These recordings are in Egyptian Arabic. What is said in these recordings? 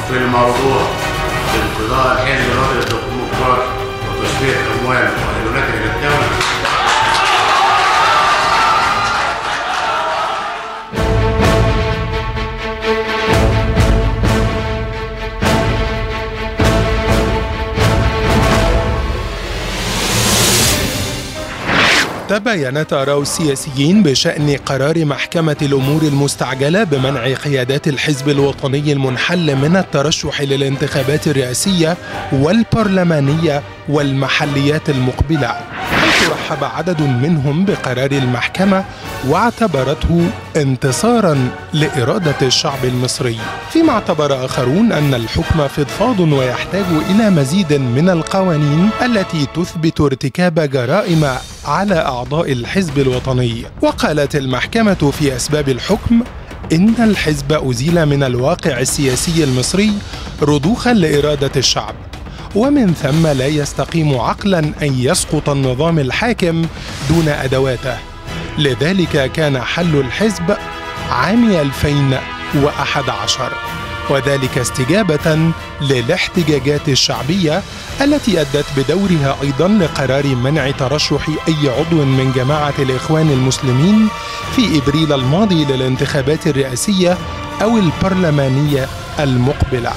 في الموضوع انقضاء الحزب الوطني الديمقراطي وتصفية أموال وأيونات إلى الدولة تباينت آراء السياسيين بشأن قرار محكمة الأمور المستعجلة بمنع قيادات الحزب الوطني المنحل من الترشح للانتخابات الرئاسية والبرلمانية والمحليات المقبلة حيث رحب عدد منهم بقرار المحكمة واعتبرته انتصارا لإرادة الشعب المصري فيما اعتبر آخرون أن الحكم فضفاض ويحتاج إلى مزيد من القوانين التي تثبت ارتكاب جرائم على أعضاء الحزب الوطني وقالت المحكمة في أسباب الحكم إن الحزب أزيل من الواقع السياسي المصري رضوخا لإرادة الشعب ومن ثم لا يستقيم عقلا أن يسقط النظام الحاكم دون أدواته لذلك كان حل الحزب عام 2011 وذلك استجابة للاحتجاجات الشعبية التي أدت بدورها أيضا لقرار منع ترشح أي عضو من جماعة الإخوان المسلمين في إبريل الماضي للانتخابات الرئاسية أو البرلمانية المقبلة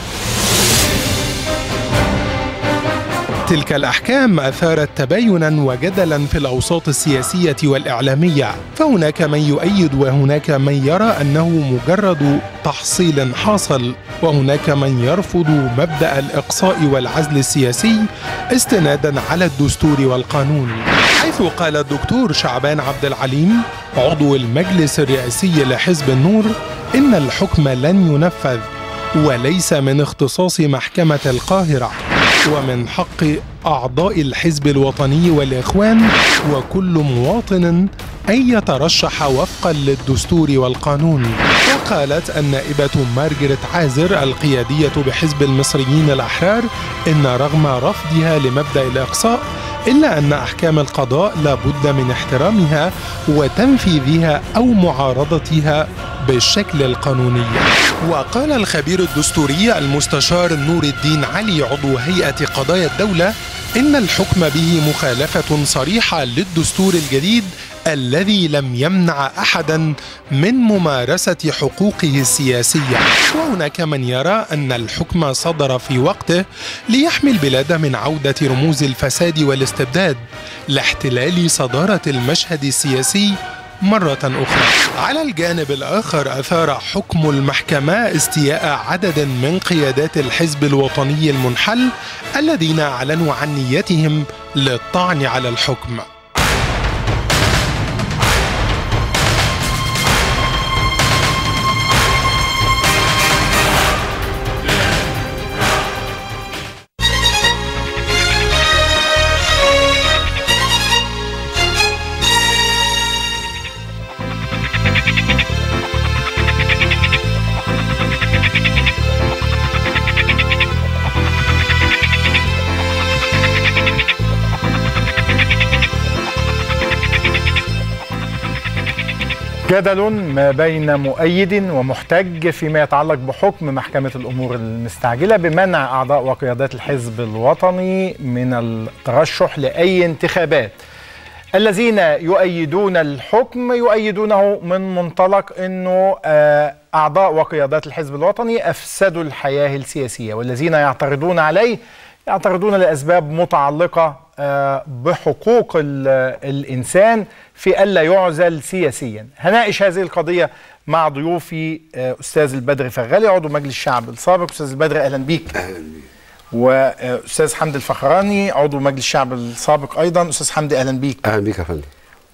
تلك الأحكام أثارت تباينا وجدلا في الأوساط السياسية والإعلامية فهناك من يؤيد وهناك من يرى أنه مجرد تحصيل حاصل وهناك من يرفض مبدأ الإقصاء والعزل السياسي استنادا على الدستور والقانون حيث قال الدكتور شعبان عبد العليم عضو المجلس الرئاسي لحزب النور إن الحكم لن ينفذ وليس من اختصاص محكمة القاهرة ومن حق أعضاء الحزب الوطني والإخوان وكل مواطن أن يترشح وفقا للدستور والقانون وقالت النائبة مارجريت عازر القيادية بحزب المصريين الأحرار إن رغم رفضها لمبدأ الإقصاء إلا أن أحكام القضاء لا بد من احترامها وتنفيذها أو معارضتها بالشكل القانوني وقال الخبير الدستوري المستشار نور الدين علي عضو هيئة قضايا الدولة إن الحكم به مخالفة صريحة للدستور الجديد الذي لم يمنع احدا من ممارسه حقوقه السياسيه وهناك من يرى ان الحكم صدر في وقته ليحمي البلاد من عوده رموز الفساد والاستبداد لاحتلال صداره المشهد السياسي مرة أخرى. على الجانب الآخر أثار حكم المحكمة استياء عدد من قيادات الحزب الوطني المنحل الذين أعلنوا عن نيتهم للطعن على الحكم. جدل ما بين مؤيد ومحتج فيما يتعلق بحكم محكمة الأمور المستعجلة بمنع أعضاء وقيادات الحزب الوطني من الترشح لأي انتخابات الذين يؤيدون الحكم يؤيدونه من منطلق أنه أعضاء وقيادات الحزب الوطني أفسدوا الحياة السياسية والذين يعترضون عليه يعترضون لأسباب متعلقة بحقوق الإنسان في ألا يعزل سياسيا هناقش هذه القضية مع ضيوفي أستاذ البدر فغالي عضو مجلس الشعب السابق أستاذ البدر أهلا بيك أهلا بيك وأستاذ حمدي الفخراني عضو مجلس الشعب السابق أيضا أستاذ حمدي أهلا بيك اهلا بيك يا فندم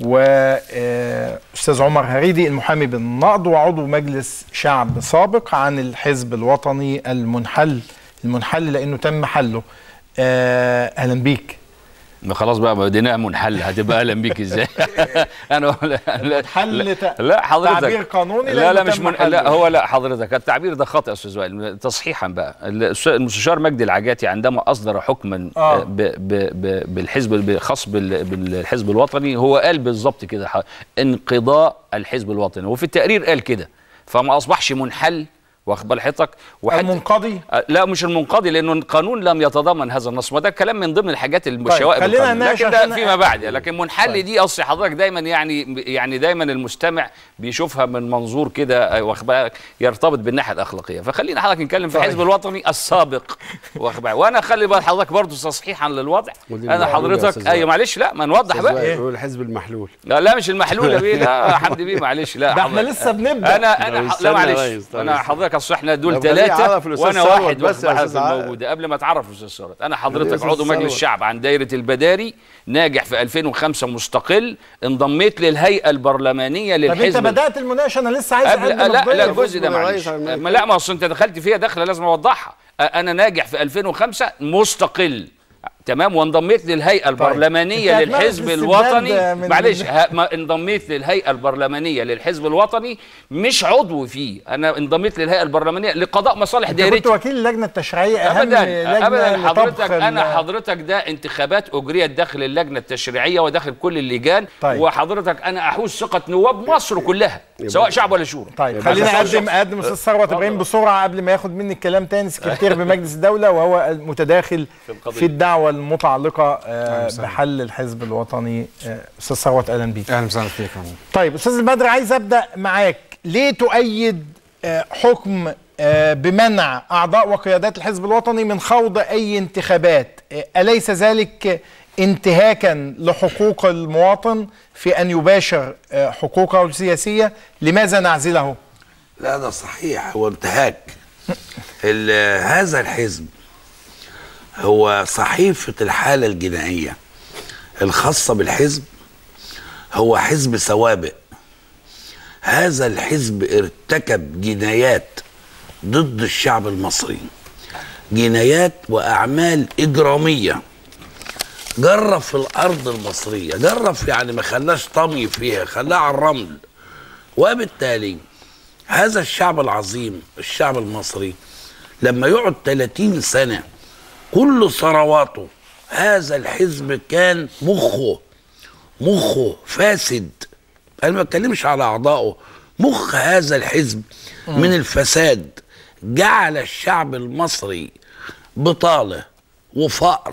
وأستاذ عمر هريدي المحامي بالنقض وعضو مجلس شعب سابق عن الحزب الوطني المنحل المنحل لأنه تم حله أهلا بيك ما خلاص بقى بديناها منحل هتبقى اهلا بيك ازاي انا لا حل لا حضرتك تعبير قانوني لا لا لأنه مش تم من حله. لا هو لا حضرتك التعبير ده خطا يا استاذ وائل تصحيحا بقى الأستاذ- المستشار مجدي العجاتي عندما اصدر حكما آه. ب ب ب بالحزب خاص بال- بالحزب الوطني هو قال بالظبط كده ح- انقضاء الحزب الوطني وفي التقرير قال كده فما اصبحش منحل واخد بال حضرتك وحتى المنقضي آه، لا مش المنقضي لانه القانون لم يتضمن هذا النص وده كلام من ضمن الحاجات اللي طيب، شوائب خلينا القانون نناقش لكن ده عشان- فيما بعد لكن منحل طيب. دي اصل حضرتك دايما يعني يعني دايما المستمع بيشوفها من منظور كده آه، واخد بالك يرتبط بالناحيه الاخلاقيه فخلينا حضرتك نتكلم في طيب. الحزب الوطني السابق واخد بالك وانا خلي بال حضرتك برضه تصحيحا للوضع ودي انا المحلول يا حضرتك أستاذ ايوه وائل. معلش لا ما نوضح بقى هو الحزب المحلول لا لا مش المحلوله بيه لا يا حمدي بيه معلش لا ده احنا حضرتك- لسه بنبدا انا طب انا ح- استنى لا يا معلش ريس، طب انا استنى. حضرتك اصل احنا دول طب خليه ثلاثه يعرف الأستاذ وانا ثروت واحد بس واخد يا بالك أستاذ عادل. الموجوده قبل ما تعرف الاستاذ ثروت انا خليه حضرتك أستاذ عضو مجلس ثروت. الشعب عن دايره البداري ناجح في 2005 مستقل انضميت للهيئه البرلمانيه طب انت للحزب بدات المناقشه انا لسه عايز قبل اقدم لا لا الضيف. الجزء ده اصبر يا معلش ريس على المايك. ما لا ما اصل انت دخلت فيها دخله لازم اوضحها أ- انا ناجح في 2005 مستقل تمام وانضميت للهيئه البرلمانيه انت هتمارس للحزب الاستبداد الوطني من- معلش ه- ما انضميت للهيئه البرلمانيه للحزب الوطني مش عضو فيه انا انضميت للهيئه البرلمانيه لقضاء مصالح انت كنت دايرتي وكيل اللجنه التشريعيه اهم ابدا لجنه ابدا لطبخ حضرتك ال- انا حضرتك ده انتخابات اجريت داخل اللجنه التشريعيه وداخل كل اللجان طيب. وحضرتك انا احوز ثقه نواب مصر كلها سواء شعب ولا شورى طيب عشان خلينا أوصل. اقدم اقدم استاذ ثروت ابراهيم بسرعه قبل ما ياخد مني الكلام تاني سكرتير بمجلس الدوله وهو المتداخل القضية. في الدعوه المتعلقه آه، بحل الحزب الوطني آه، استاذ ثروت اهلا بيك اهلا وسهلا فيك يا فندم. طيب استاذ البدر عايز ابدا معاك ليه تؤيد آه، حكم آه، بمنع اعضاء وقيادات الحزب الوطني من خوض اي انتخابات آه، اليس ذلك انتهاكا لحقوق المواطن في ان يباشر آه، حقوقه السياسيه لماذا نعزله لا ده صحيح هو انتهاك ال- هذا الحزب هو صحيفة الحالة الجنائية الخاصة بالحزب هو حزب سوابق هذا الحزب ارتكب جنايات ضد الشعب المصري جنايات وأعمال إجرامية جرب في الأرض المصرية جرب يعني ما خلاش طمي فيها خلاها على الرمل وبالتالي هذا الشعب العظيم الشعب المصري لما يقعد 30 سنة كل ثرواته هذا الحزب كان مخه مخه فاسد انا ما بتكلمش على اعضائه مخ هذا الحزب من الفساد جعل الشعب المصري بطاله وفقر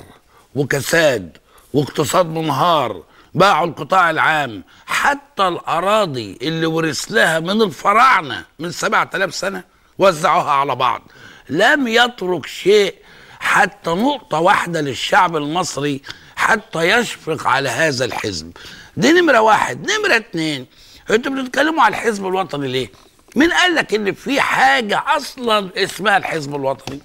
وكساد واقتصاد منهار باعوا القطاع العام حتى الأراضي اللي ورث لها من الفراعنة من 7000 سنة وزعوها على بعض لم يترك شيء حتى نقطة واحدة للشعب المصري حتى يشفق على هذا الحزب دي نمرة واحد نمرة اتنين انتوا بتتكلموا على الحزب الوطني ليه مين قال لك ان في حاجة اصلا اسمها الحزب الوطني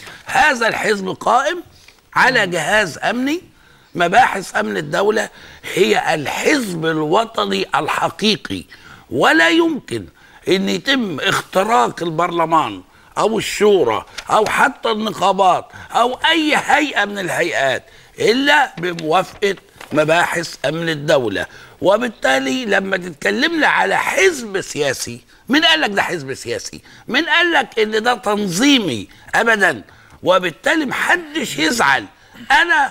هذا الحزب قائم على جهاز امني مباحث امن الدوله هي الحزب الوطني الحقيقي ولا يمكن ان يتم اختراق البرلمان او الشورى او حتى النقابات او اي هيئه من الهيئات الا بموافقه مباحث امن الدوله وبالتالي لما تتكلمنا على حزب سياسي مين قال لك ده حزب سياسي مين قال لك ان ده تنظيمي ابدا وبالتالي محدش يزعل انا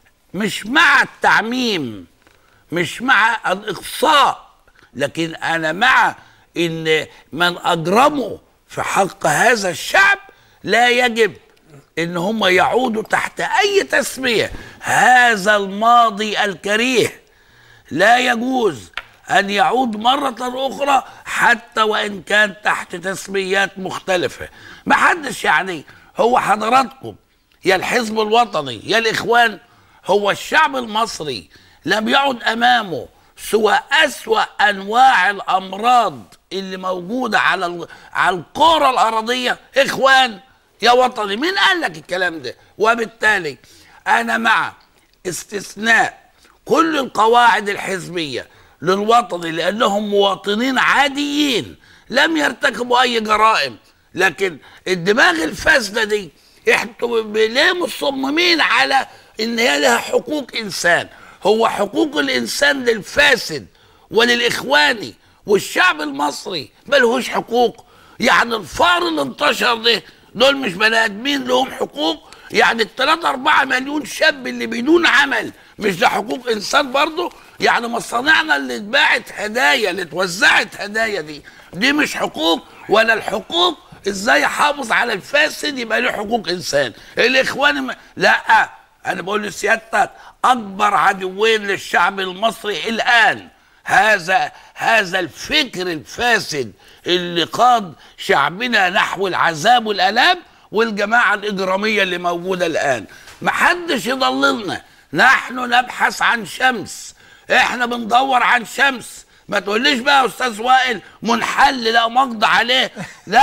مش مع التعميم مش مع الاقصاء لكن انا مع ان من اجرموا في حق هذا الشعب لا يجب ان هم يعودوا تحت اي تسميه هذا الماضي الكريه لا يجوز ان يعود مره اخرى حتى وان كان تحت تسميات مختلفه محدش يعني هو حضراتكم يا الحزب الوطني يا الاخوان هو الشعب المصري لم يعد امامه سوى اسوا انواع الامراض اللي موجوده على ال- على الكره الارضيه اخوان يا وطني مين قال لك الكلام ده وبالتالي انا مع استثناء كل القواعد الحزبيه للوطني لانهم مواطنين عاديين لم يرتكبوا اي جرائم لكن الدماغ الفاسده دي انتوا ب- ليه مصممين على ان هي لها حقوق انسان هو حقوق الانسان للفاسد وللاخواني والشعب المصري ملهوش حقوق يعني الفار اللي انتشر ده دول مش بني ادمين لهم حقوق يعني الثلاثة أربعة مليون شاب اللي بدون عمل مش ده حقوق إنسان برضه يعني مصانعنا اللي اتباعت هدايا اللي اتوزعت هدايا دي دي مش حقوق ولا الحقوق ازاي احافظ على الفاسد يبقى له حقوق انسان الاخوان م... لا انا بقول لسيادتك اكبر عدوين للشعب المصري الان هذا هذا الفكر الفاسد اللي قاد شعبنا نحو العذاب والالام والجماعه الاجراميه اللي موجوده الان محدش يضللنا نحن نبحث عن شمس احنا بندور عن شمس ما تقوليش بقى يا استاذ وائل منحل لا مقضى عليه لا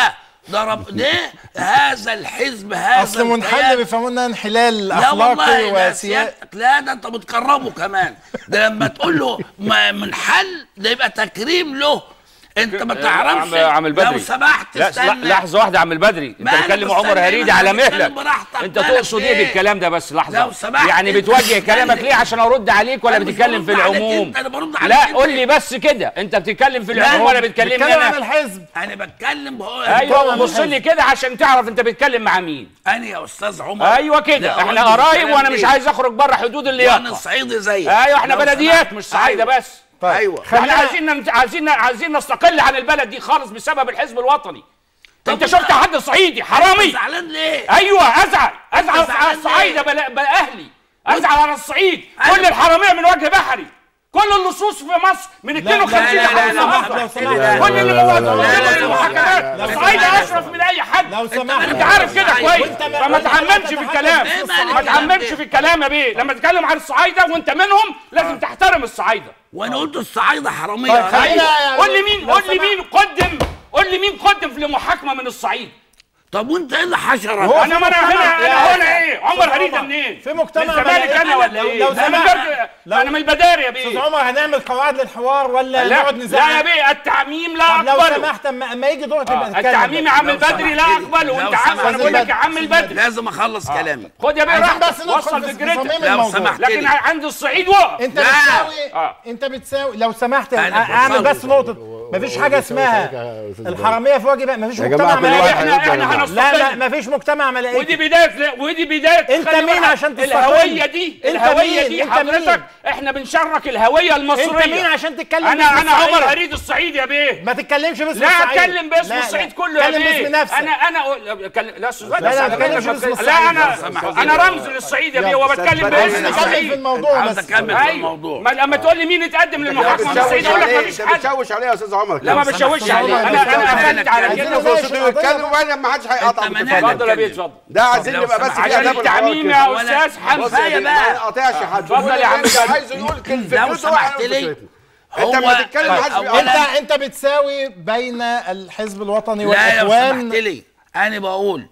ده رب ليه هذا الحزب هذا اصل منحل الكيان- بيفهموا لنا انحلال لا والله اخلاقي ده وسياسي سيادتك لا ده انت بتكرمه كمان ده لما تقول له ما منحل ده يبقى تكريم له انت ما تعرفش عم عم البدري لو سمحت لا استنى لحظه واحده يا عم البدري انت مالك بتكلم مستني عمر إيه؟ هريدي ما على أنت بتتكلم مهلك براحتك، انت مالك تقصد ايه إيه؟ بالكلام ده بس لحظه لو سمحت يعني أنت بتوجه بتتكلم. كلامك ليه عشان ارد عليك ولا أنا مش بتتكلم في برد عليك العموم أنت، أنا برد عليك لا أنت. قول لي بس كده انت بتتكلم في العموم ولا بتكلمني بتكلم عن انا الحزب انا بتكلم بقول ايوه بص لي كده عشان تعرف انت بتتكلم مع مين انا يا استاذ عمر ايوه كده لا، احنا أرد قرايب الكلام وانا مش ليه؟ عايز اخرج بره حدود وانا اللياقه صعيدي زيك ايوه احنا لو بلديات سمحت. مش صعايده أيوة. بس ايوه احنا خلينا- عايزين عايزين عايزين نستقل عن البلد دي خالص بسبب الحزب الوطني انت طب شفت ما- حد صعيدي حرامي زعلان ليه؟ ايوه ازعل ازعل أنت زعلان على الصعايده ليه؟ بلا بلا اهلي ازعل على الصعيد أنا- كل الحراميه من وجه بحري كل اللصوص في مصر من 52 لا، لا، لحد لا، لا، النهارده لو سمحت. كل اللي موجودين لا، لا، في لا، المحاكمات لو الصعايده سمحت. اشرف من اي حد لو سمحت انت عارف كده كويس وأنت ما- فما وأنت تعممش ما في الكلام تتحدث في ما الصعايدة. تعممش في الكلام يا بيه لما تتكلم عن الصعايده وانت منهم لازم تحترم الصعايده وانا قلت الصعايده حراميه طيب، خلينا- ايوه يعني قول لي مين لو قول لي سمحت. مين قدم قول لي مين قدم في المحاكمه من الصعيد طب وانت ايه اللي حشرك؟ هو انا ما انا في مجتمع- هنا يا- انا هنا ايه عمر أستاذ هريده عمر، منين في مجتمع من الزمالك ملايين- انا ولا لو- ايه لو انا من سمحت. درج- لو- انا من البداري يا استاذ بيه عمر هنعمل قواعد للحوار ولا لا نقعد لا يا نزعل بيه التعميم لا طب لو اقبله سمحت اما اما يجي دورك تبقى آه، تتكلم التعميم يا عم لو البدري لا سمحت لي. اقبله لو وانت عارف سمحت انا بقول لك لي. يا عم البدري لازم اخلص كلامي خد يا بيه عايزين راحتك بس ندخل وصل في فكرتك صميم لو الموضوع سمحت لكن لي. عند الصعيد وقف انت لا. بتساوي آه. انت بتساوي لو سمحت أنا اعمل بصلي. بس نقطه مفيش حاجه اسمها الحراميه في وجه بقى مفيش يا مجتمع جماعة كل واحد ملايين احنا احنا لا لا هنستقل مفيش مجتمع ودي ملايين بدايه ودي بدايه انت خلي مين بالك، عشان تستقل؟ الهويه دي انت الهويه مين؟ دي انت حضرتك مين؟ احنا بنشرك الهويه المصريه انت مين عشان تتكلم انا باسم انا عمر الصعيد؟ هريد الصعيد يا بيه ما تتكلمش باسم لا الصعيد اتكلم باسم لا، لا. الصعيد كله يا اتكلم بيه باسم نفسك انا انا أقول- أتكلم- لا استاذ لا، لا، ما تتكلمش باسم لا الصعيد. انا لو سمحت. انا رمز للصعيد يا بيه يلا، وبتكلم أستاذ باسم بدري. نتكلم في الصعيد الموضوع عاوز بس اكمل في ايوه الموضوع ما لما تقول لي مين اتقدم للمحاكمه من بتشوش الصعيد اقول لك عليه مفيش انت حد بتشوش عليه يا استاذ عمر لا ما كده. بشوش عليه عمر، انا انا عايزين قفلت على عايزين كده نناقش فرصته يتكلم وبعدين ما حدش هيقطع انت بالتفاهم. منال. اتفضل يا بيه اتفضل ده عايزين لو نبقى بس سمحت. في عشان اداب الحوار التعميم كده. يا ولا- استاذ بص حمزه يا كفاية بيه، ما بقى. نقاطعش حد اتفضل يا كل عم اللي انت بدري. عايزه يقول كل لو فكرته سمحت وإحنا لي. فكرتنا. انت هو- ما تتكلم ما حدش أولاً- انت بيقطع انت بتساوي بين الحزب الوطني لا لو سمحت والاخوان لي انا بقول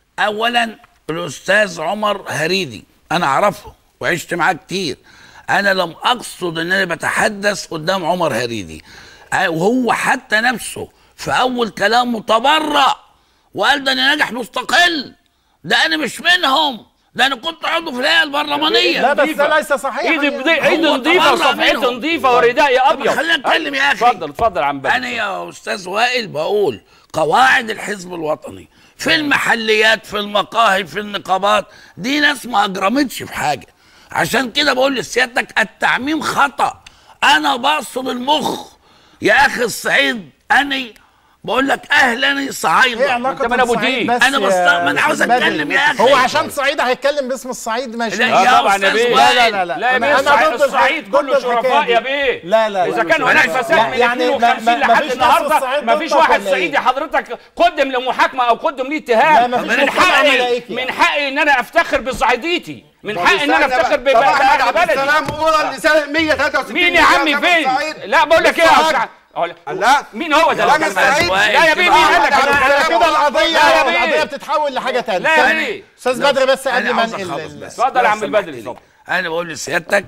اولا الاستاذ عمر هريدي انا اعرفه وعشت معاه كتير انا لم اقصد ان انا بتحدث قدام عمر هريدي آه، وهو حتى نفسه في اول كلامه تبرأ وقال ده انا ناجح مستقل ده انا مش منهم ده انا كنت عضو في الهيئه البرلمانيه لا بس ده ليس صحيح ايدي بضي... ايدي هو نظيفه تبرع وصفحتي منهم. نظيفه وردائي ابيض خلينا نتكلم يا اخي اتفضل اتفضل يا عم بدر انا يا استاذ وائل بقول قواعد الحزب الوطني في المحليات في المقاهي في النقابات دي ناس ما اجرمتش في حاجه عشان كده بقول لسيادتك التعميم خطا انا بقصد المخ يا اخي الصعيد انا بقول لك اهلا ايه صعيده علاقه انت من أبو الصعيد دي. بس أنا يا بست- ما أنا عاوز أستاذ أتكلم بدري؟ يا أخي. هو عشان صعيد هيتكلم باسم الصعيد ماشي لا، اه يا طبعا يا أستاذ بيه لا لا لا لا لا يا أنا- بيه أنا الصعيد, ضد الح- الصعيد ضد كله الحكاية شرفاء دي. يا بيه لا لا اذا لا. كان هناك بلاش- فساد من يعني ما- 52 ما- ما لحد فيش ناس النهارده الصعيد ما فيش ضدك واحد ولا إيه؟ صعيدي حضرتك قدم لمحاكمه او قدم ليه لا، اتهام ما فيش من مجتمع حقي ملائكي من يعني. حقي ان انا افتخر بصعيديتي من طب حقي ان انا استنى افتخر بقى. طب احمد ببلد عبد بلدي السلام اولى اللي سنه 163 مين يا عمي جاب فين الصعيد. لا بقول لك ايه يا الصعيد. أستاذ- أقول- لا مين هو ده لا، اللي مش كان- سعيد. لا يا بيه مين أحمد قال لك عبد أنا- انا السلام كده القضيه لا يا بيه. القضيه بتتحول لحاجه تانية لا يا ثانية. بيه. استاذ بدر بس قبل أنا ما عاوز انقل أخلص ال- بس. اتفضل يا لو عم سمحت البدري، لي. اتفضل. انا بقول لسيادتك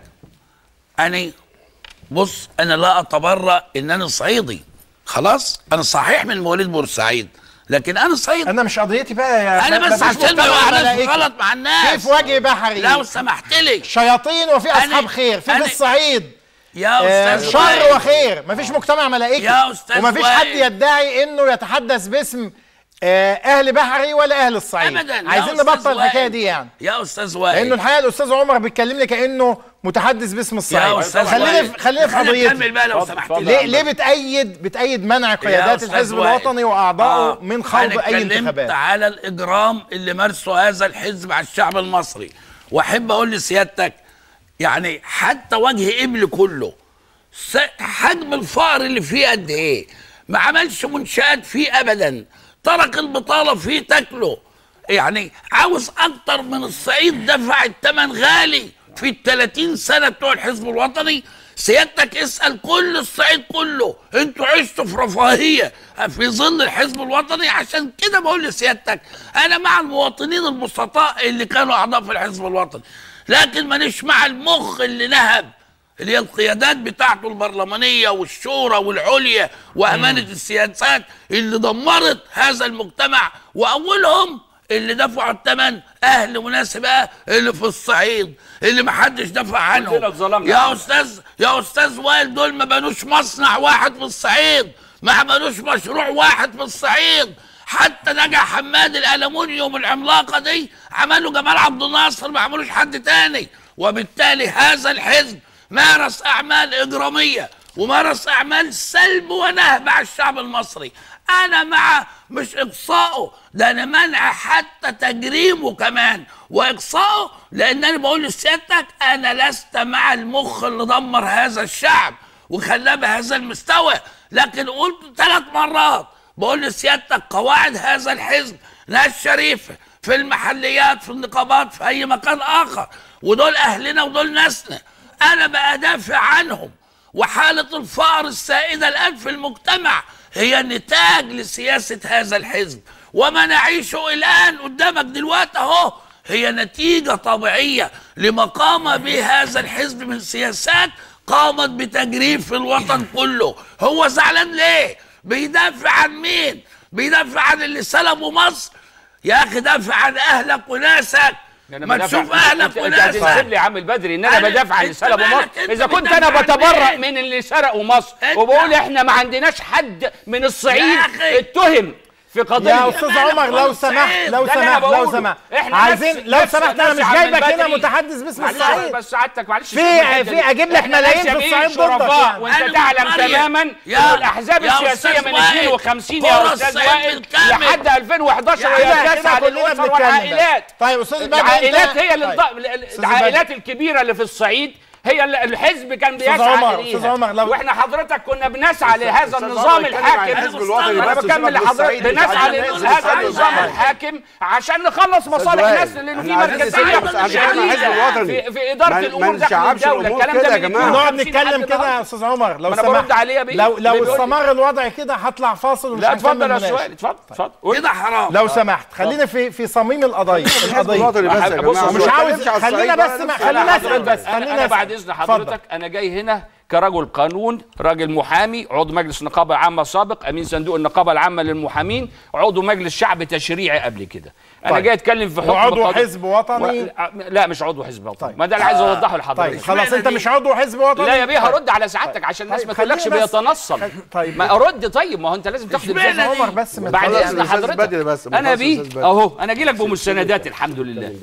انا بص انا لا اتبرأ ان انا صعيدي خلاص انا صحيح من مواليد بورسعيد لكن انا صعيدي انا مش قضيتي بقى يا انا ما- بس مفيش عشان ما مجتمع يوقعناش ملائكي. غلط مع الناس في في وجه بحري لو سمحت لي شياطين وفي اصحاب أنا- خير في أنا- في الصعيد يا آه، استاذ شر وائل. وخير مفيش مجتمع ملائكي يا أستاذ ومفيش وائل. حد يدعي انه يتحدث باسم آه، اهل بحري ولا اهل الصعيد ابدا يا عايزين أستاذ نبطل الحكايه وائل. دي يعني يا استاذ لانه وائل الحقيقه الاستاذ عمر بيتكلمني كانه متحدث باسم يا الصعيد استاذ خلينا وائل، في خلينا في خلينا قضيتي نكمل بقى لو اتفضل، سمحت اتفضل. ليه لي. ليه بتأيد بتأيد منع قيادات أستاذ الحزب وائل. الوطني واعضائه آه. من خوض أنا اي اتكلمت انتخابات على الاجرام اللي مارسه هذا الحزب على الشعب المصري واحب اقول لسيادتك يعني حتى وجه ابل كله س- حجم الفقر اللي فيه قد ايه ما عملش منشآت فيه ابدا ترك البطاله فيه تاكله يعني عاوز اكتر من الصعيد دفع الثمن غالي في ال 30 سنه بتوع الحزب الوطني سيادتك اسال كل الصعيد كله انتوا عشتوا في رفاهيه في ظل الحزب الوطني عشان كده بقول لسيادتك انا مع المواطنين البسطاء اللي كانوا اعضاء في الحزب الوطني لكن مانيش مع المخ اللي نهب اللي هي القيادات بتاعته البرلمانيه والشورى والعليا وامانه السياسات اللي دمرت هذا المجتمع واولهم اللي دفعوا الثمن اهل مناسبه اللي في الصعيد اللي محدش دفع عنهم كلنا اتظلمنا يا عنهم. استاذ يا استاذ وائل دول ما بنوش مصنع واحد في الصعيد ما عملوش مشروع واحد في الصعيد حتى نجح حماد الالومنيوم العملاقه دي عملوا جمال عبد الناصر ما عملوش حد تاني وبالتالي هذا الحزب مارس اعمال اجراميه ومارس اعمال سلب ونهب على الشعب المصري انا مع مش اقصائه ده انا منع حتى تجريمه كمان واقصائه لان انا بقول لسيادتك انا لست مع المخ اللي دمر هذا الشعب وخلاه بهذا المستوى لكن قلت ثلاث مرات بقول لسيادتك قواعد هذا الحزب ناس شريفه في المحليات في النقابات في اي مكان اخر ودول اهلنا ودول ناسنا انا بدافع عنهم وحاله الفقر السائده الان في المجتمع هي نتاج لسياسه هذا الحزب وما نعيشه الان قدامك دلوقتي اهو هي نتيجه طبيعيه لما قام به هذا الحزب من سياسات قامت بتجريف الوطن كله هو زعلان ليه بيدافع عن مين بيدافع عن اللي سلبوا مصر يا اخي دافع عن اهلك وناسك أنا ما بدافع- تشوف اهلك انت انت هتنسب وناسك لي يا عم البدري ان انا أنا- بدافع عن اللي أنت سرقوا مالك مصر أنت اذا كنت انا بتدافع عن بتبرأ مين؟ من اللي سرقوا مصر أنت- وبقول احنا ما عندناش حد من الصعيد يا أخي. اتهم في قضيه يا استاذ مالك عمر لو والصعيد؟ سمحت لو ده اللي أنا سمحت لو بقوله. سمحت إحنا عايزين نفس- لو نفس- سمحت انا نفس مش عم جايبك هنا البدري. متحدث باسم معلش الصعيد بس سعادتك معلش في- سيبني الحتة في دي. أجيب لك إحنا ملايين ليس في بيه الصعيد شرفاء، ضدك يعني. وانت أنا تعلم مقرية. تماما يا- ان الاحزاب يا السياسيه أستاذ من وائل، 52 يا فرص استاذ صعيد وائل بالكامل. لحد 2011 كده وهي كده تسعى كلنا للاسر بنتكلم والعائلات بس. طيب استاذ بدر العائلات أنت- هي اللي طيب. انض- أستاذ العائلات بدر. الكبيره اللي في الصعيد هي اللي الحزب كان أستاذ بيسعى عمر، اليها أستاذ عمر، لو- واحنا حضرتك كنا بنسعى لهذا أستاذ النظام عمر يتكلم عن الحاكم الحزب الوطني انا بس بكمل وسيبك لحضرتك بالصعيد، بنسعى تعالى لهذا ننزل الصعيد النظام والصعيد. الحاكم عشان نخلص مصالح وائل، الناس لان في إحنا عايزين مركزيه نسيب بس عشان إحنا الحزب شديدة الوطني. في, في اداره ما- ما الامور داخل نشعبش الدوله الأمور الكلام كده ده يا من جماعة. نقعد 52 نتكلم لحد كده النهاردة. يا استاذ عمر لو ما أنا سمحت برد عليه بيه. لو لو بيقول لي- استمر الوضع كده هطلع فاصل ومش لا هنكمل اتفضل يا مناقشة. سؤال اتفضل اتفضل قول. كده حرام لو سمحت خلينا في في صميم القضيه الحزب القضيه الوطني بس يا بص، جماعه مش ما عاوز- نتكلمش على خلينا الصعيد بس ولا ما- نفس خلينا أنا أسأل حضرتك- بس، أنا, خلينا أنا أسأل. بعد اذن اتفضل. حضرتك انا جاي هنا كرجل قانون راجل محامي عضو مجلس النقابه العامه سابق امين صندوق النقابه العامه للمحامين عضو مجلس شعب تشريعي قبل كده انا طيب. جاي اتكلم في حكم وعضو قضية- حزب وطني و... لا مش عضو حزب وطني طيب. ما ده اللي عايز اوضحه لحضرتك طيب خلاص انت مش عضو حزب وطني لا يا بيه طيب. هرد على سعادتك عشان الناس طيب، ما تقولكش خليني بس- بيتنصل خل- طيب. ما ارد طيب ما هو انت لازم تاخد اشمعنى الجزء. استاذ عمر بس ما بعد خلاص اذن الأستاذ حضرتك بدري بس، انا خلاص بيه الأستاذ بدري. اهو انا اجي لك بمستندات الحمد لله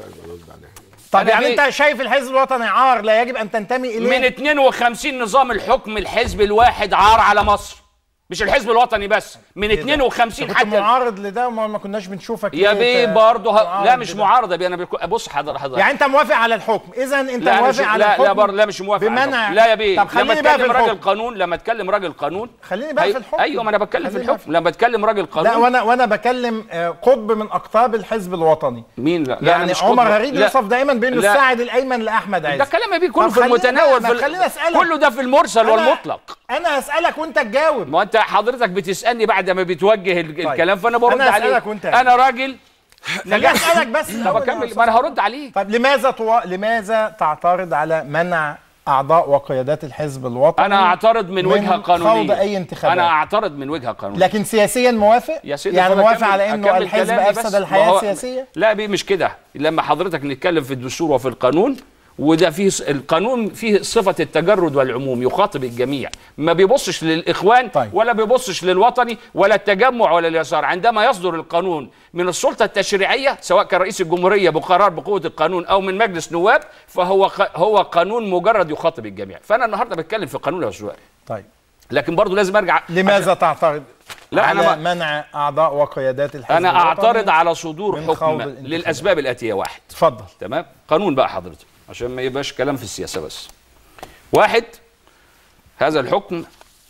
طب أنا يعني بيه- انت شايف الحزب الوطني عار لا يجب ان تنتمي اليه من 52 نظام الحكم الحزب الواحد عار على مصر مش الحزب الوطني بس من 52 كنت حتى معارض لده وما ما كناش بنشوفك يا ليه بيه ت- برضه ه... معارض لا مش لده؟ معارضه بيه انا بك- بص حضر حضر يعني انت موافق على الحكم اذا انت لا أنا موافق مش... على لا الحكم لا بر... لا مش موافق على بمنع الحكم. لا يا بيه طب لما خليني بقى في اتكلم راجل الحكم قانون لما اتكلم راجل قانون خليني بقى هي- في الحكم ايوه ما انا بتكلم في خليني بقى الحكم لما اتكلم راجل لا قانون وانا وانا بكلم آه، قطب من اقطاب الحزب الوطني مين لا, لا أنا يعني مش عمر قطب. هريد لا. يوصف دايما بانه لا. الساعد الايمن لاحمد عز ده كلام يا بيه كله طب في خليني- المتناول ما في ال- خليني أسألك. كله ده في المرسل أنا- والمطلق انا هسالك وانت تجاوب ما انت حضرتك بتسالني بعد ما بتوجه ال- الكلام فانا برد أنا عليك هسألك وأنت انا راجل خليني اسالك بس طب الأول يا اكمل أستاذ ما انا هرد عليك طب لماذا طو... لماذا تعترض على منع اعضاء وقيادات الحزب الوطني انا اعترض من, وجهه قانونيه خوض اي انتخابات انا اعترض من وجهه قانونيه لكن سياسيا موافق يا سيدي يعني فأنا موافق أكمل- على انه أكمل الحزب كلامي بس. افسد ما الحياه هو- السياسيه لا بيه مش كده لما حضرتك نتكلم في الدستور وفي القانون وده فيه ص- القانون فيه صفه التجرد والعموم يخاطب الجميع ما بيبصش للاخوان طيب. ولا بيبصش للوطني ولا التجمع ولا اليسار عندما يصدر القانون من السلطه التشريعيه سواء كان رئيس الجمهوريه بقرار بقوه القانون او من مجلس نواب فهو ق- هو قانون مجرد يخاطب الجميع فانا النهارده بتكلم في قانون يا سؤال طيب لكن برضه لازم ارجع لماذا تعترض لا، على أنا ما- منع اعضاء وقيادات الحزب انا الوطني؟ اعترض على صدور من خوض حكم الانتخابات. للاسباب الاتيه واحد اتفضل تمام قانون بقى حضرتك عشان ما يبقاش كلام في السياسه بس واحد هذا الحكم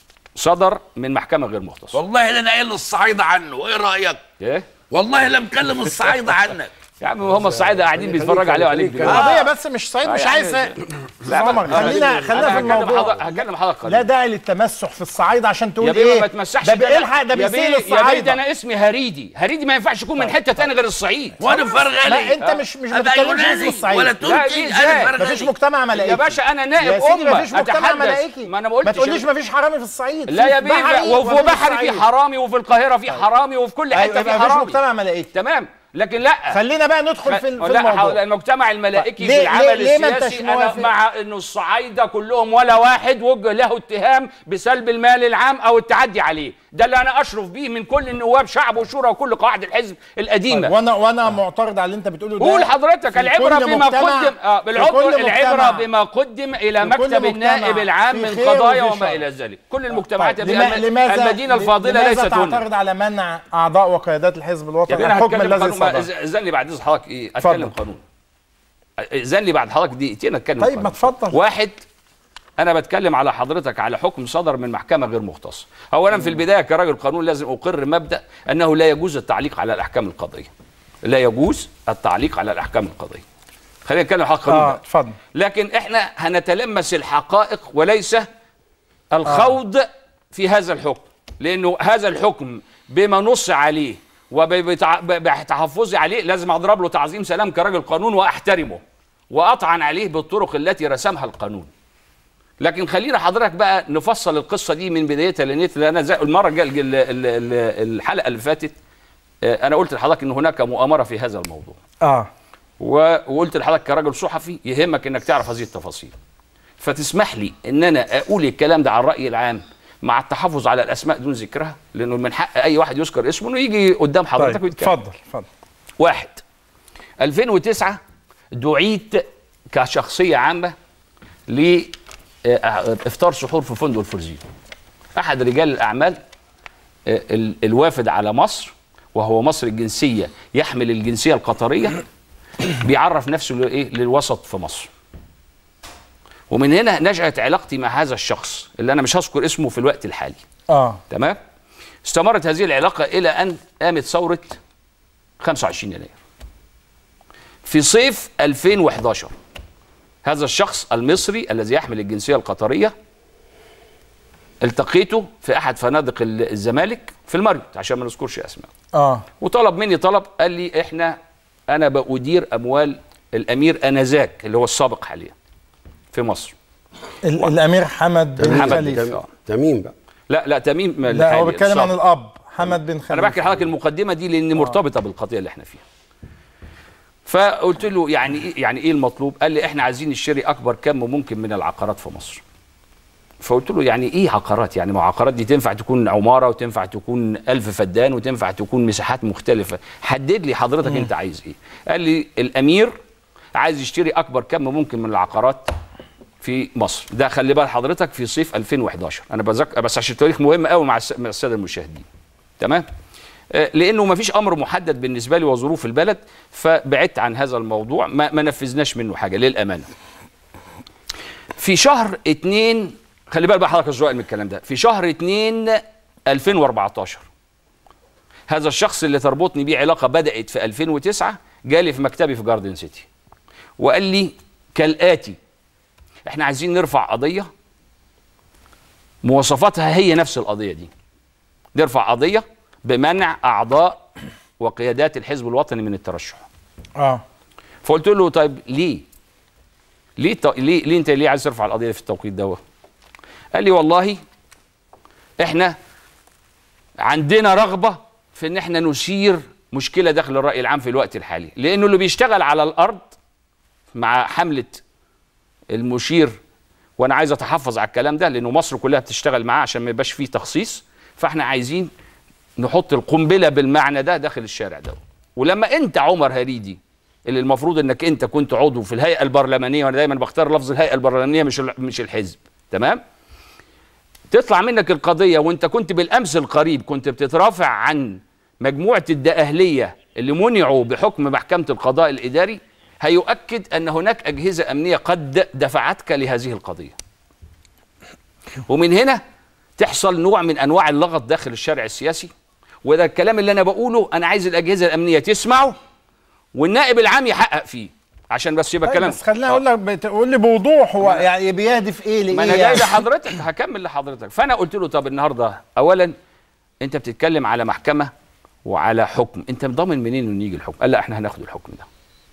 صدر من محكمه غير مختصه والله لا انا قايل للصعايده عنه ايه رايك ايه والله لا مكلم الصعايده عنك يا عم هم الصعايده قاعدين بيتفرجوا عليه وعليك خليك- دلوقتي. القضيه بس مش صعيد مش يعني- عايز لا، عمر ما- خلينا خلينا في أنا هكلم الموضوع حضرتك- هكلم حضرتك لا قانون. داعي للتمسح في الصعايده عشان تقول يا بيه ايه ما تمسحش ده أنا- بيلحق ده يا بيسيل بيه- يا بيه ده الصعايده انا اسمي هريدي هريدي ما ينفعش يكون من حته تاني غير الصعيد وانا فرغلي لا انت مش مش أبقى بتتكلمش يوناني اسم الصعيد ولا لا، تركي دي انا إزاي؟ فرغلي مفيش مجتمع ملائكي يا باشا انا نائب يا سيدي امه مفيش مجتمع أتحدث. ملائكي ما انا ما قلتش تقوليش مفيش حرامي في الصعيد لا في يا بيه بحري وفي وفي بحري في الصعيد. حرامي وفي القاهره في حرامي وفي كل أيوة، حته في يبقى مفيش حرامي مجتمع ملائكي تمام لكن لا خلينا بقى ندخل في ال- في لا حول- الموضوع المجتمع الملائكي ليه- في العمل ليه- ليه ما انتش السياسي انا موافق؟ مع انه الصعايده كلهم ولا واحد وجه له اتهام بسلب المال العام او التعدي عليه ده اللي انا اشرف بيه من كل النواب شعب وشورى وكل قواعد الحزب القديمه وانا وانا معترض على اللي انت بتقوله ده قول حضرتك في العبره كل بما مجتمع- قدم اه في بالعضو كل العبره مجتمع- بما قدم الى في كل مكتب مجتمع النائب العام في من خير قضايا وفي وما شر. الى ذلك كل المجتمعات طيب، يا لما- بيه، لماذا المدينه الفاضله لماذا ليست هنا تعترض على منع اعضاء وقيادات الحزب يا الوطني بيه انا الحكم هتكلم الذي قانون ما- صدر اذن لي بعد اذن حضرتك ايه اتفضل. اتكلم قانون اذن لي بعد حضرتك دقيقتين اتكلم طيب قانون. ما تفضل واحد انا بتكلم على حضرتك على حكم صدر من محكمه غير مختصه اولا في البدايه كراجل قانون لازم اقر مبدا انه لا يجوز التعليق على الاحكام القضائيه لا يجوز التعليق على الاحكام القضائيه خلينا نتكلم على القانون اه بقى. اتفضل لكن احنا هنتلمس الحقائق وليس الخوض في هذا الحكم لانه هذا الحكم بما نص عليه وبتحفظي عليه لازم اضرب له تعظيم سلام كراجل قانون واحترمه واطعن عليه بالطرق التي رسمها القانون لكن خلينا حضرتك بقى نفصل القصه دي من بدايتها لان انا زي المره الجا- ال- ال- ال- الحلقه اللي فاتت آه، انا قلت لحضرتك ان هناك مؤامره في هذا الموضوع اه و- وقلت لحضرتك كراجل صحفي يهمك انك تعرف هذه التفاصيل فتسمح لي ان انا اقول الكلام ده على الراي العام مع التحفظ على الاسماء دون ذكرها لانه من حق اي واحد يذكر اسمه انه يجي قدام حضرتك طيب ويتكلم اتفضل اتفضل واحد 2009 دعيت كشخصيه عامه لافطار سحور في فندق الفرزين احد رجال الاعمال آه، ال- الوافد على مصر وهو مصر الجنسيه يحمل الجنسيه القطريه بيعرف نفسه لايه للوسط في مصر ومن هنا نشأت علاقتي مع هذا الشخص اللي انا مش هذكر اسمه في الوقت الحالي اه تمام استمرت هذه العلاقه الى ان قامت ثوره 25 يناير في صيف 2011 هذا الشخص المصري الذي يحمل الجنسيه القطريه التقيته في احد فنادق ال- الزمالك في المريوت عشان ما نذكرش اسماء اه وطلب مني طلب قال لي احنا انا بأدير اموال الامير انذاك اللي هو السابق حاليا في مصر ال- الامير حمد بن حمد خليفه تميم- تميم بقى لا لا تميم لا هو الحالي، بيتكلم عن السابق. الاب حمد بن خليفه انا بحكي لحضرتك المقدمه دي لان مرتبطه بالقضيه اللي احنا فيها فقلت له يعني ايه يعني ايه المطلوب قال لي احنا عايزين نشتري اكبر كم ممكن من العقارات في مصر فقلت له يعني ايه عقارات يعني ما عقارات دي تنفع تكون عماره وتنفع تكون ألف فدان وتنفع تكون مساحات مختلفه حدد لي حضرتك انت عايز ايه قال لي الامير عايز يشتري اكبر كم ممكن من العقارات في مصر ده خلي بال حضرتك في صيف 2011 انا بذكر بس عشان التاريخ مهم قوي مع الس- مع الساده المشاهدين تمام آه، لانه ما فيش امر محدد بالنسبه لي وظروف البلد فبعدت عن هذا الموضوع ما, ما نفذناش منه حاجه للامانه في شهر اتنين خلي بالك بقى حضرتك الزوائل من الكلام ده في شهر اتنين 2014 هذا الشخص اللي تربطني بيه علاقه بدات في 2009 جالي في مكتبي في جاردن سيتي وقال لي كالاتي احنا عايزين نرفع قضيه مواصفاتها هي نفس القضيه دي نرفع قضيه بمنع اعضاء وقيادات الحزب الوطني من الترشح اه فقلت له طيب ليه ليه ط... ليه ليه انت ليه عايز ترفع القضيه في التوقيت ده قال لي والله احنا عندنا رغبه في ان احنا نثير مشكله داخل الراي العام في الوقت الحالي لانه اللي بيشتغل على الارض مع حمله المشير وانا عايز اتحفظ على الكلام ده لانه مصر كلها بتشتغل معاه عشان ما يبقاش فيه تخصيص فاحنا عايزين نحط القنبله بالمعنى ده داخل الشارع ده ولما انت عمر هريدي اللي المفروض انك انت كنت عضو في الهيئه البرلمانيه وانا دايما بختار لفظ الهيئه البرلمانيه مش ال- مش الحزب تمام تطلع منك القضيه وانت كنت بالامس القريب كنت بتترافع عن مجموعه الدقهليه اللي منعوا بحكم محكمه القضاء الاداري هيؤكد ان هناك اجهزه امنيه قد دفعتك لهذه القضيه ومن هنا تحصل نوع من انواع اللغط داخل الشارع السياسي وده الكلام اللي انا بقوله انا عايز الاجهزه الامنيه تسمعه والنائب العام يحقق فيه عشان بس يبقى طيب كلام بس خليني اقول لك بتقول لي بوضوح هو يعني بيهدف ايه لايه ما انا جاي يعني؟ لحضرتك هكمل لحضرتك فانا قلت له طب النهارده اولا انت بتتكلم على محكمه وعلى حكم انت ضامن منين انه يجي الحكم قال لا احنا هناخد الحكم ده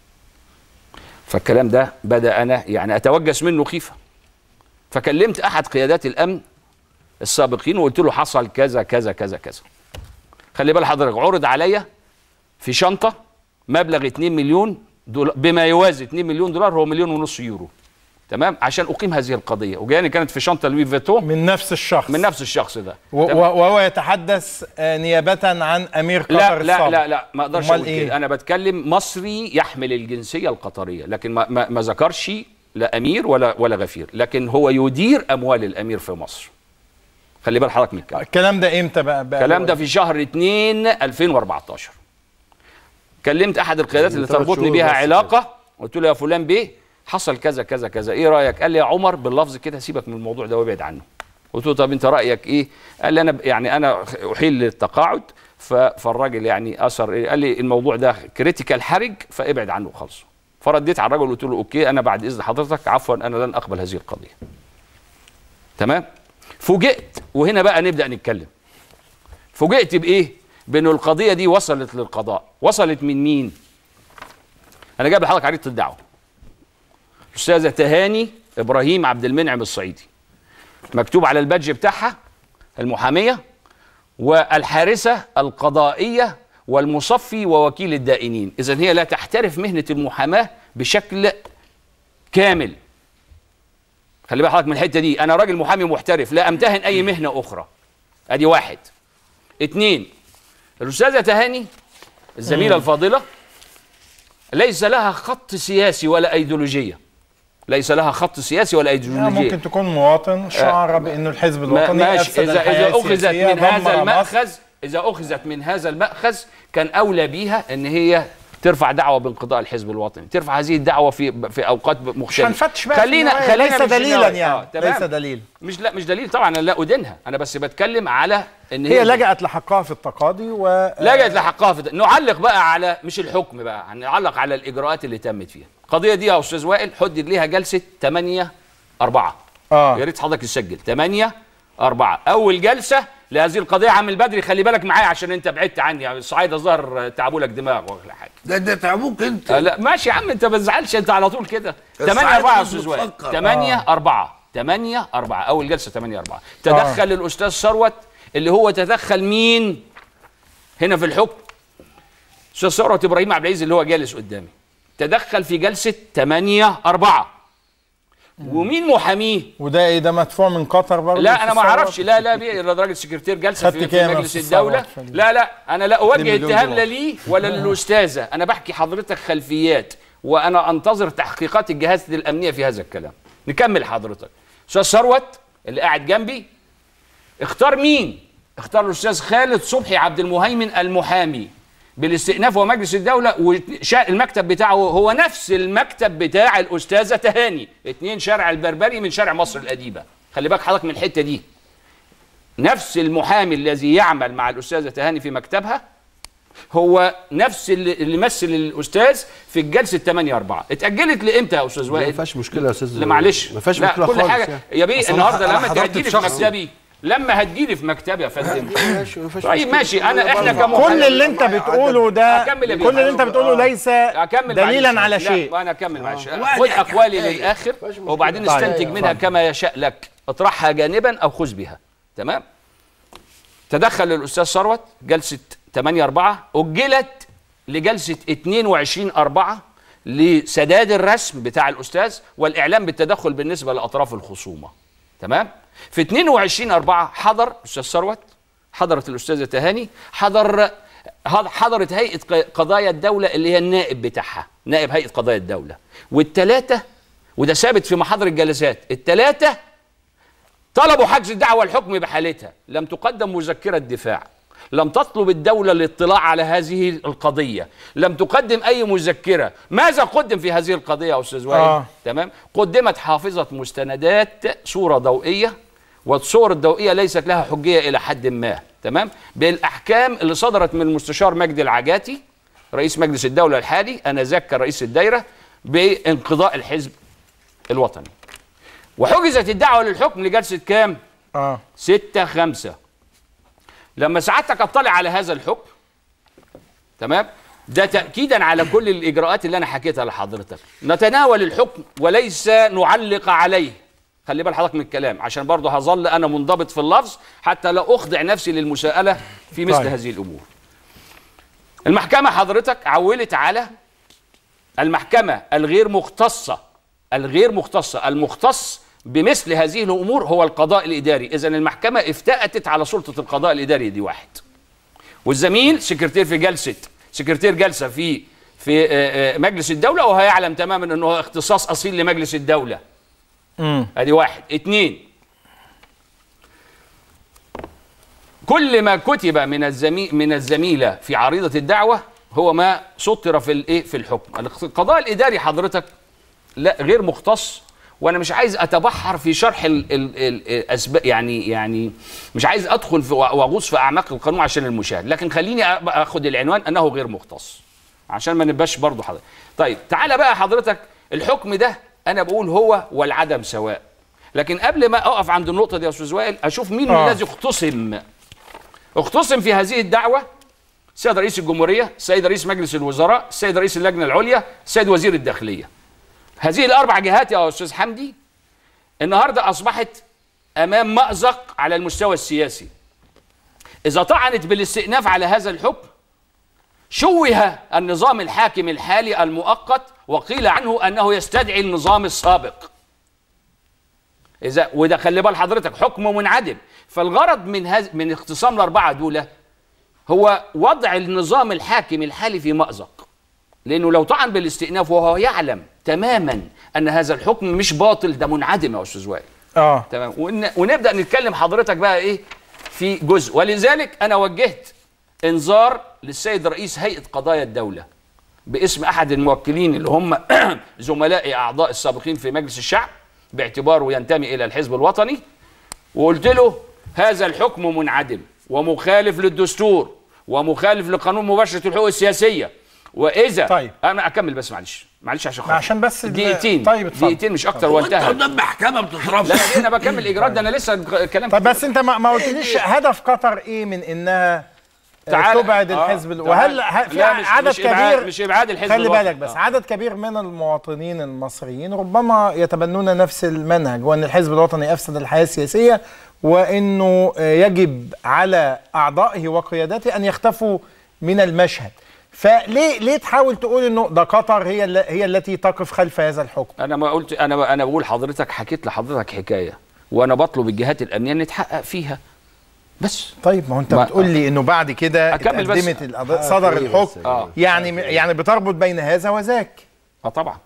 فالكلام ده بدا انا يعني اتوجس منه خيفه فكلمت احد قيادات الامن السابقين وقلت له حصل كذا كذا كذا كذا خلي بال حضرتك عرض عليا في شنطه مبلغ 2 مليون دولار بما يوازي 2 مليون دولار هو مليون ونص يورو تمام عشان اقيم هذه القضيه وجاني كانت في شنطه لوي فيتون من نفس الشخص من نفس الشخص ده و- تمام؟ و- وهو يتحدث آه، نيابة عن أمير قطر لا لا السابق. لا لا ما اقدرش أمال اقول إيه؟ كده انا بتكلم مصري يحمل الجنسيه القطريه لكن ما, ما, ما ذكرش لا امير ولا ولا غفير لكن هو يدير اموال الامير في مصر خلي بال حضرتك من الكلام الكلام ده امتى بقى, بقى الكلام ده في شهر 2 2014 كلمت احد القيادات اللي ثلاث تربطني شهور بيها بس علاقه قلت له يا فلان بيه حصل كذا كذا كذا ايه رايك قال لي يا عمر باللفظ كده سيبك من الموضوع ده وابعد عنه قلت له طب انت رايك ايه قال لي انا ب- يعني انا احيل للتقاعد ف- فالراجل يعني اثر إيه؟ قال لي الموضوع ده كريتيكال حرج فابعد عنه خالص فرديت على الراجل قلت له اوكي انا بعد اذن حضرتك عفوا انا لن اقبل هذه القضيه تمام فوجئت وهنا بقى نبدا نتكلم فوجئت بايه بان القضيه دي وصلت للقضاء وصلت من مين انا جايب لحضرتك عريضه الدعوه الاستاذه تهاني ابراهيم عبد المنعم الصعيدي مكتوب على البادج بتاعها المحاميه والحارسه القضائيه والمصفي ووكيل الدائنين اذا هي لا تحترف مهنه المحاماه بشكل كامل خلي بال حضرتك من الحته دي انا راجل محامي محترف لا امتهن اي مهنه اخرى ادي واحد اتنين الاستاذه تهاني الزميله الفاضله ليس لها خط سياسي ولا ايديولوجيه ليس لها خط سياسي ولا يعني ايديولوجيه ممكن تكون مواطن شعر بانه الحزب ما- الوطني ماشي أفسد اذا الحياة اذا اخذت السياسية، من هذا دمر مصر. الماخذ اذا اخذت من هذا الماخذ كان اولى بيها ان هي ترفع دعوه بانقضاء الحزب الوطني ترفع هذه الدعوه في في اوقات مش مختلفه هنفتش بقى في خلينا النوايا، خلينا ليس مش في دليلا النوايا. يعني آه، تمام. ليس دليل مش لا مش دليل طبعا انا لا ادينها انا بس بتكلم على ان هي لجأت لحقها في التقاضي و لجأت لحقها في ده. نعلق بقى على مش الحكم بقى هنعلق على الاجراءات اللي تمت فيها القضيه دي يا استاذ وائل حدد ليها جلسه 8 4 اه يا ريت حضرتك تسجل 8 4 اول جلسه لهذه القضيه عم البدري خلي بالك معايا عشان انت بعدت عني يعني الصعايده ظهر تعبوا لك دماغ ولا حاجه ده ده تعبوك انت آه لا ماشي يا عم انت ما تزعلش انت على طول كده 8 الصعايدة 4 يا مش استاذ وائل بتفكر. 8 4 8 4 اول جلسه 8 4 تدخل الاستاذ ثروت اللي هو تدخل مين هنا في الحكم استاذ ثروت ابراهيم عبد العزيز اللي هو جالس قدامي تدخل في جلسه 8 4 ومين محاميه وده ايه ده مدفوع من قطر برضه لا في انا ما الثورة؟ اعرفش لا لا بيه ده راجل سكرتير جلسه خدت في, في كام يا مجلس أستاذ الدوله ثروت؟ لا لا انا لا اوجه مليون اتهام لا دولار. لي ولا للاستاذه انا بحكي حضرتك خلفيات وانا انتظر تحقيقات الجهات الامنيه في هذا الكلام نكمل حضرتك استاذ ثروت اللي قاعد جنبي اختار مين اختار الاستاذ خالد صبحي عبد المهيمن المحامي بالاستئناف ومجلس الدوله والمكتب بتاعه هو نفس المكتب بتاع الاستاذه تهاني اتنين شارع البربري من شارع مصر القديمه خلي بالك حضرتك من الحته دي نفس المحامي الذي يعمل مع الاستاذه تهاني في مكتبها هو نفس اللي اللي مثل الاستاذ في الجلسه 8 4 اتاجلت لامتى يا استاذ ما وائل فيهاش مشكله يا استاذ لا معلش ما فيهاش لا، مشكله كل خالص حاجه يعني. يا بيه أصل أنا- النهارده أنا لما حضرت تهديلي في بشخصي. مكتبي لما هتجيلي في مكتبي يا فندم ماشي، ما فيهاش طيب مشكلة. ماشي انا احنا برضه. كمحامي كل اللي انت بتقوله ده أكمل يا بيه. كل اللي انت بتقوله ليس اكمل دليلا معلش. على لا، شيء ما انا اكمل معلش واحد خد يحكي اقوالي حكاية. للاخر مشكلة. وبعدين طيب. استنتج منها كما يشاء لك اطرحها جانبا او خذ بها تمام تدخل الاستاذ ثروت جلسه 8 4 اجلت لجلسه 22 4 لسداد الرسم بتاع الاستاذ والاعلام بالتدخل بالنسبه لاطراف الخصومه تمام في 22 4 حضر الاستاذ ثروت حضرت الاستاذه تهاني حضر حضرت هيئه ق- قضايا الدوله اللي هي النائب بتاعها نائب هيئه قضايا الدوله والثلاثه وده ثابت في محاضر الجلسات الثلاثه طلبوا حجز الدعوة الحكم بحالتها لم تقدم مذكرة دفاع لم تطلب الدولة الاطلاع على هذه القضية لم تقدم أي مذكرة ماذا قدم في هذه القضية يا أستاذ وائل آه. تمام قدمت حافظة مستندات صورة ضوئية والصور الضوئية ليست لها حجية إلى حد ما تمام بالأحكام اللي صدرت من المستشار مجدي العجاتي رئيس مجلس الدولة الحالي أنا ذاك رئيس الدايرة بانقضاء الحزب الوطني وحجزت الدعوة للحكم لجلسة كام؟ اه ستة خمسة لما سعادتك اطلع على هذا الحكم تمام ده تأكيدا على كل الإجراءات اللي أنا حكيتها لحضرتك نتناول الحكم وليس نعلق عليه خلي بال حضرتك من الكلام عشان برضه هظل أنا منضبط في اللفظ حتى لا أخضع نفسي للمساءلة في مثل طيب. هذه الأمور المحكمة حضرتك عولت على المحكمة الغير مختصة الغير مختصة المختص بمثل هذه الأمور هو القضاء الإداري إذا المحكمة افتأتت على سلطة القضاء الإداري دي واحد والزميل سكرتير في جلسة سكرتير جلسة في في آه، آه، مجلس الدولة وهو يعلم تماما أنه اختصاص أصيل لمجلس الدولة امم ادي واحد اتنين كل ما كتب من الزمي من الزميله في عريضه الدعوه هو ما سطر في الايه في الحكم القضاء الاداري حضرتك لا غير مختص وانا مش عايز اتبحر في شرح ال ال ال الاسباب يعني يعني مش عايز ادخل في واغوص في اعماق القانون عشان المشاهد لكن خليني أ- اخد العنوان انه غير مختص عشان ما نبقاش برضه حضرتك طيب تعالى بقى حضرتك الحكم ده انا بقول هو والعدم سواء لكن قبل ما اقف عند النقطه دي يا استاذ وائل اشوف مين آه. الذي اختصم اختصم في هذه الدعوه السيد رئيس الجمهوريه السيد رئيس مجلس الوزراء السيد رئيس اللجنه العليا السيد وزير الداخليه هذه الاربع جهات يا استاذ حمدي النهارده اصبحت امام مازق على المستوى السياسي اذا طعنت بالاستئناف على هذا الحكم شوه النظام الحاكم الحالي المؤقت وقيل عنه انه يستدعي النظام السابق اذا وده خلي بال حضرتك حكم منعدم فالغرض من هذا من اختصام الاربعه دول هو وضع النظام الحاكم الحالي في مأزق لانه لو طعن بالاستئناف وهو يعلم تماما ان هذا الحكم مش باطل ده منعدم يا استاذ وائل اه تمام ون- ونبدا نتكلم حضرتك بقى ايه في جزء ولذلك انا وجهت انذار للسيد رئيس هيئه قضايا الدوله باسم احد الموكلين اللي هم زملائي اعضاء السابقين في مجلس الشعب باعتباره ينتمي الى الحزب الوطني وقلت له هذا الحكم منعدم ومخالف للدستور ومخالف لقانون مباشره الحقوق السياسيه واذا طيب. انا اكمل بس معلش معلش عشان خاطر عشان بس ال- دقيقتين طيب اتفضل. دقيقتين مش اكتر وانت وانتهى قدام محكمه بتترفض لا لا، انا بكمل اجراءات ده انا لسه كلام طب بس انت ما, ما قلتليش هدف قطر ايه من انها تعال- تبعد آه، الحزب ال- تعال. وهل ه- في لا، مش- عدد مش إبعاد- كبير مش إبعاد الحزب خلي الوطني. بالك بس آه. عدد كبير من المواطنين المصريين ربما يتبنون نفس المنهج وان الحزب الوطني افسد الحياه السياسيه وانه آه، يجب على اعضائه وقيادته ان يختفوا من المشهد فليه ليه تحاول تقول انه ده قطر هي الل- هي التي تقف خلف هذا الحكم انا ما قلت انا انا بقول حضرتك حكيت لحضرتك حكايه وانا بطلب الجهات الامنيه ان تحقق فيها بس طيب ما هو انت ما- بتقول لي انه بعد كده أكمل بس. اتقدمت القضاء صدر الحكم آه. يعني يعني بتربط بين هذا وذاك اه طبعا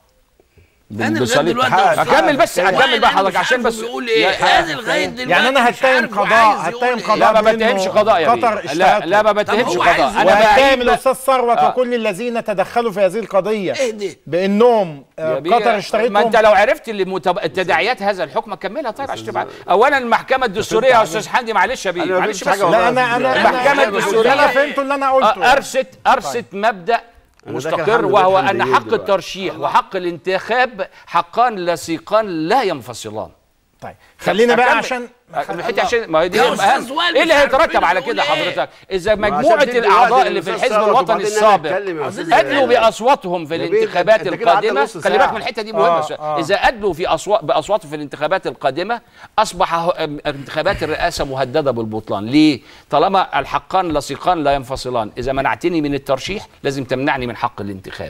انا لغايه بصليب- دلوقتي اكمل بس وائل اكمل بقى أنا حضرتك مش عشان عارف بس بيقول ايه يا- انا لغايه دلوقتي يعني انا مش هتهم عارف قضاء وعايز يقول هتهم إيه. قضاء لا ما بأنه بتهمش قضاء يا قطر بيه. لا لا ما اشتهته. بتهمش طب هو عايز قضاء يقول انا واتهم بعيد الاستاذ ثروت آه. وكل الذين تدخلوا في هذه القضيه ايه ده بانهم آه، يا بيه، قطر اشتريتهم ما انت لو عرفت اللي متب... تداعيات هذا الحكم كملها طيب عشان تبقى اولا المحكمه الدستوريه يا استاذ حمدي معلش يا بيه أنا ما معلش فهمتش بس حاجة لا انا انا المحكمة أنا- الدستورية- انا فهمت اللي انا قلته آه، ارست ارست مبدا داخل مستقر حمد وهو بن ان حمدين حق دلوقتي. الترشيح وحق الانتخاب حقان لصيقان لا ينفصلان طيب خلينا بقى أكمل. عشان الحته عشان ما هي دي يا أهم. أستاذ وائل ايه اللي مش عارفين هيترتب على نقول كده إيه؟ حضرتك اذا عشان مجموعه تدي الاعضاء وقت اللي في للأستاذ الحزب ثروت الوطني وبعدين أنا السابق أتكلم يا أستاذ ادلوا زياد. باصواتهم في يا بيه، الانتخابات أنت كده قعدت القادمه نص خلي بالك ساعة. من الحته دي مهمه آه، شوية. آه. اذا ادلوا في اصوات باصواتهم في الانتخابات القادمه اصبح هو- انتخابات الرئاسه مهدده بالبطلان ليه طالما الحقان لصيقان لا ينفصلان اذا منعتني من الترشيح لازم تمنعني من حق الانتخاب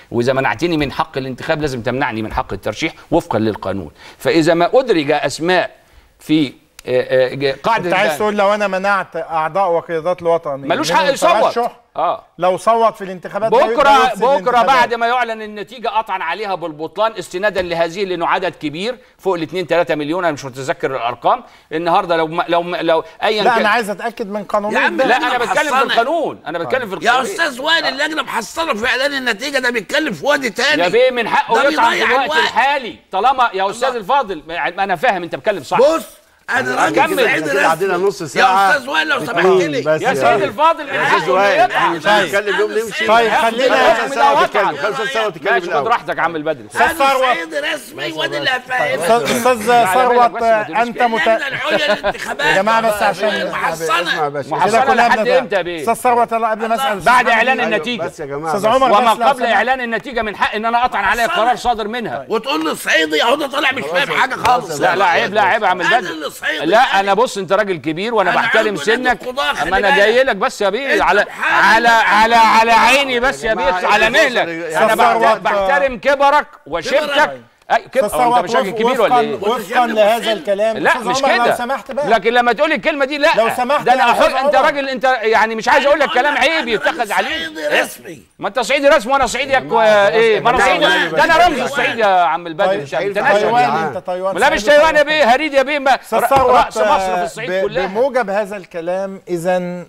واذا منعتني من حق الانتخاب لازم تمنعني من حق الترشيح وفقا للقانون فاذا ما ادرج اسماء في آه، آه، قاعده انت عايز الآن- تقول لو انا منعت اعضاء وقيادات الوطن ملوش من حق يصوت الترشح، اه لو صوت في الانتخابات هيبقى بكره يفسد بكره الانتخابات. بعد ما يعلن النتيجه قطعا عليها بالبطلان استنادا لهذه لانه عدد كبير فوق ال 2 3 مليون انا مش متذكر الارقام النهارده لو ما- لو ما- لو ايا لا كان انا عايز اتاكد من قانون يا عم لا لا، انا بتكلم في محصنة. القانون انا بتكلم في يا القانون استاذ وائل اللجنه محصله في اعلان النتيجه ده بيتكلم في وادي تاني يا بيه من حقه ده يطعن في بيضيع الوقت الوقت. الحالي طالما يا استاذ الفاضل انا فاهم انت بتكلم صح بص انا راجل كمل. كده إحنا عيد كده رسمي. عندنا نص ساعة. يا استاذ وائل لو سمحت اتنين لي بس يا يا سيد الفاضل من استاذ حقه إنه وائل يطعن. احنا مش هنتكلم يوم نمشي طيب يا خلينا أخي، خمسة ده ساعة وضع. تتكلم خمسة ساعة تتكلم ماشي خد الأول راحتك يا عم البدري أستاذ ثروت. سيد رسمي وادي اللي استاذ هفهمك أستاذ على بالك ثروت بس ما تقوليش انت كده. مت... اللجنه العليا للانتخابات يا جماعة بس عشان- اسمع محصنه يا باشا محصنة كده كلها لحد بنفهم. إمتى يا بيه؟ استاذ ثروت يلا قبل ما اسال بعد اعلان أيوة، النتيجه بس يا جماعة استاذ بس. عمر وما بس لو قبل سمحت. اعلان النتيجه من حق ان انا اطعن عليه قرار صادر منها وتقول لي صعيدي اهو ده طالع مش فاهم حاجه خالص لا لا عيب لا عيب يا عم انا البدر اللي صعيدي لا انا بص انت راجل كبير وانا أنا بحترم عضو نادي سنك القضاة، خلي اما انا بالك. جاي لك بس يا بيه أنت على محامي. على على على عيني بس يا بيه جماعة، على أنت بص مهلك يا انا أستاذ بحت- ثروت، بحترم كبرك وشبتك أي كبر استاذ هو انت ثروت مش راجل كبير وفقا ولا ايه؟ وفقا لهذا الكلام لا أستاذ مش عمر لو كده سمحت بقى لكن لما تقولي الكلمه دي لا لو سمحت ده انا يا أحط أستاذ انت عمر. راجل انت يعني مش عايز اقول لك كلام عيب يتخذ عليه صعيدي رسمي ما انت صعيدي رسمي وانا صعيدي يا كو- ايه ما انا جماعة، صعيدي والله ده انا رمز بس. الصعيد يا عم البدر طيب، مش انت تايوان جماعة. انت تايوان لا مش صعيدي تايوان يا بيه هريد يا بيه ما استاذ ر- ثروت راس مصر في آه، الصعيد ب- كلها بموجب هذا الكلام اذا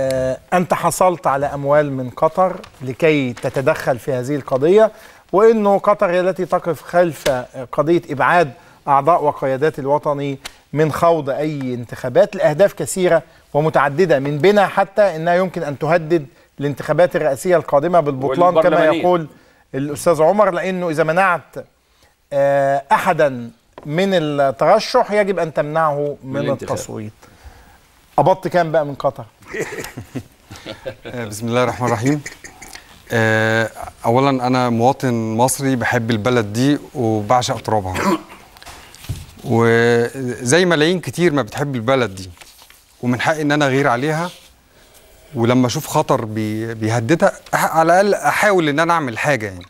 انت حصلت على اموال من قطر لكي تتدخل في هذه القضيه وانه قطر هي التي تقف خلف آه، قضيه ابعاد اعضاء وقيادات الوطني من خوض اي انتخابات لاهداف كثيره ومتعدده من بينها حتى انها يمكن ان تهدد الانتخابات الرئاسيه القادمه بالبطلان كما والبرلمانية. يقول الاستاذ عمر لانه اذا منعت آه، احدا من الترشح يجب ان تمنعه من الانتخاب. التصويت قبضت كام بقى من قطر آه، بسم الله الرحمن الرحيم آه، اولا انا مواطن مصري بحب البلد دي وبعشق ترابها وزي ملايين كتير ما بتحب البلد دي ومن حقي ان انا اغير عليها ولما اشوف خطر بي- بيهددها أح- على الاقل احاول ان انا اعمل حاجه يعني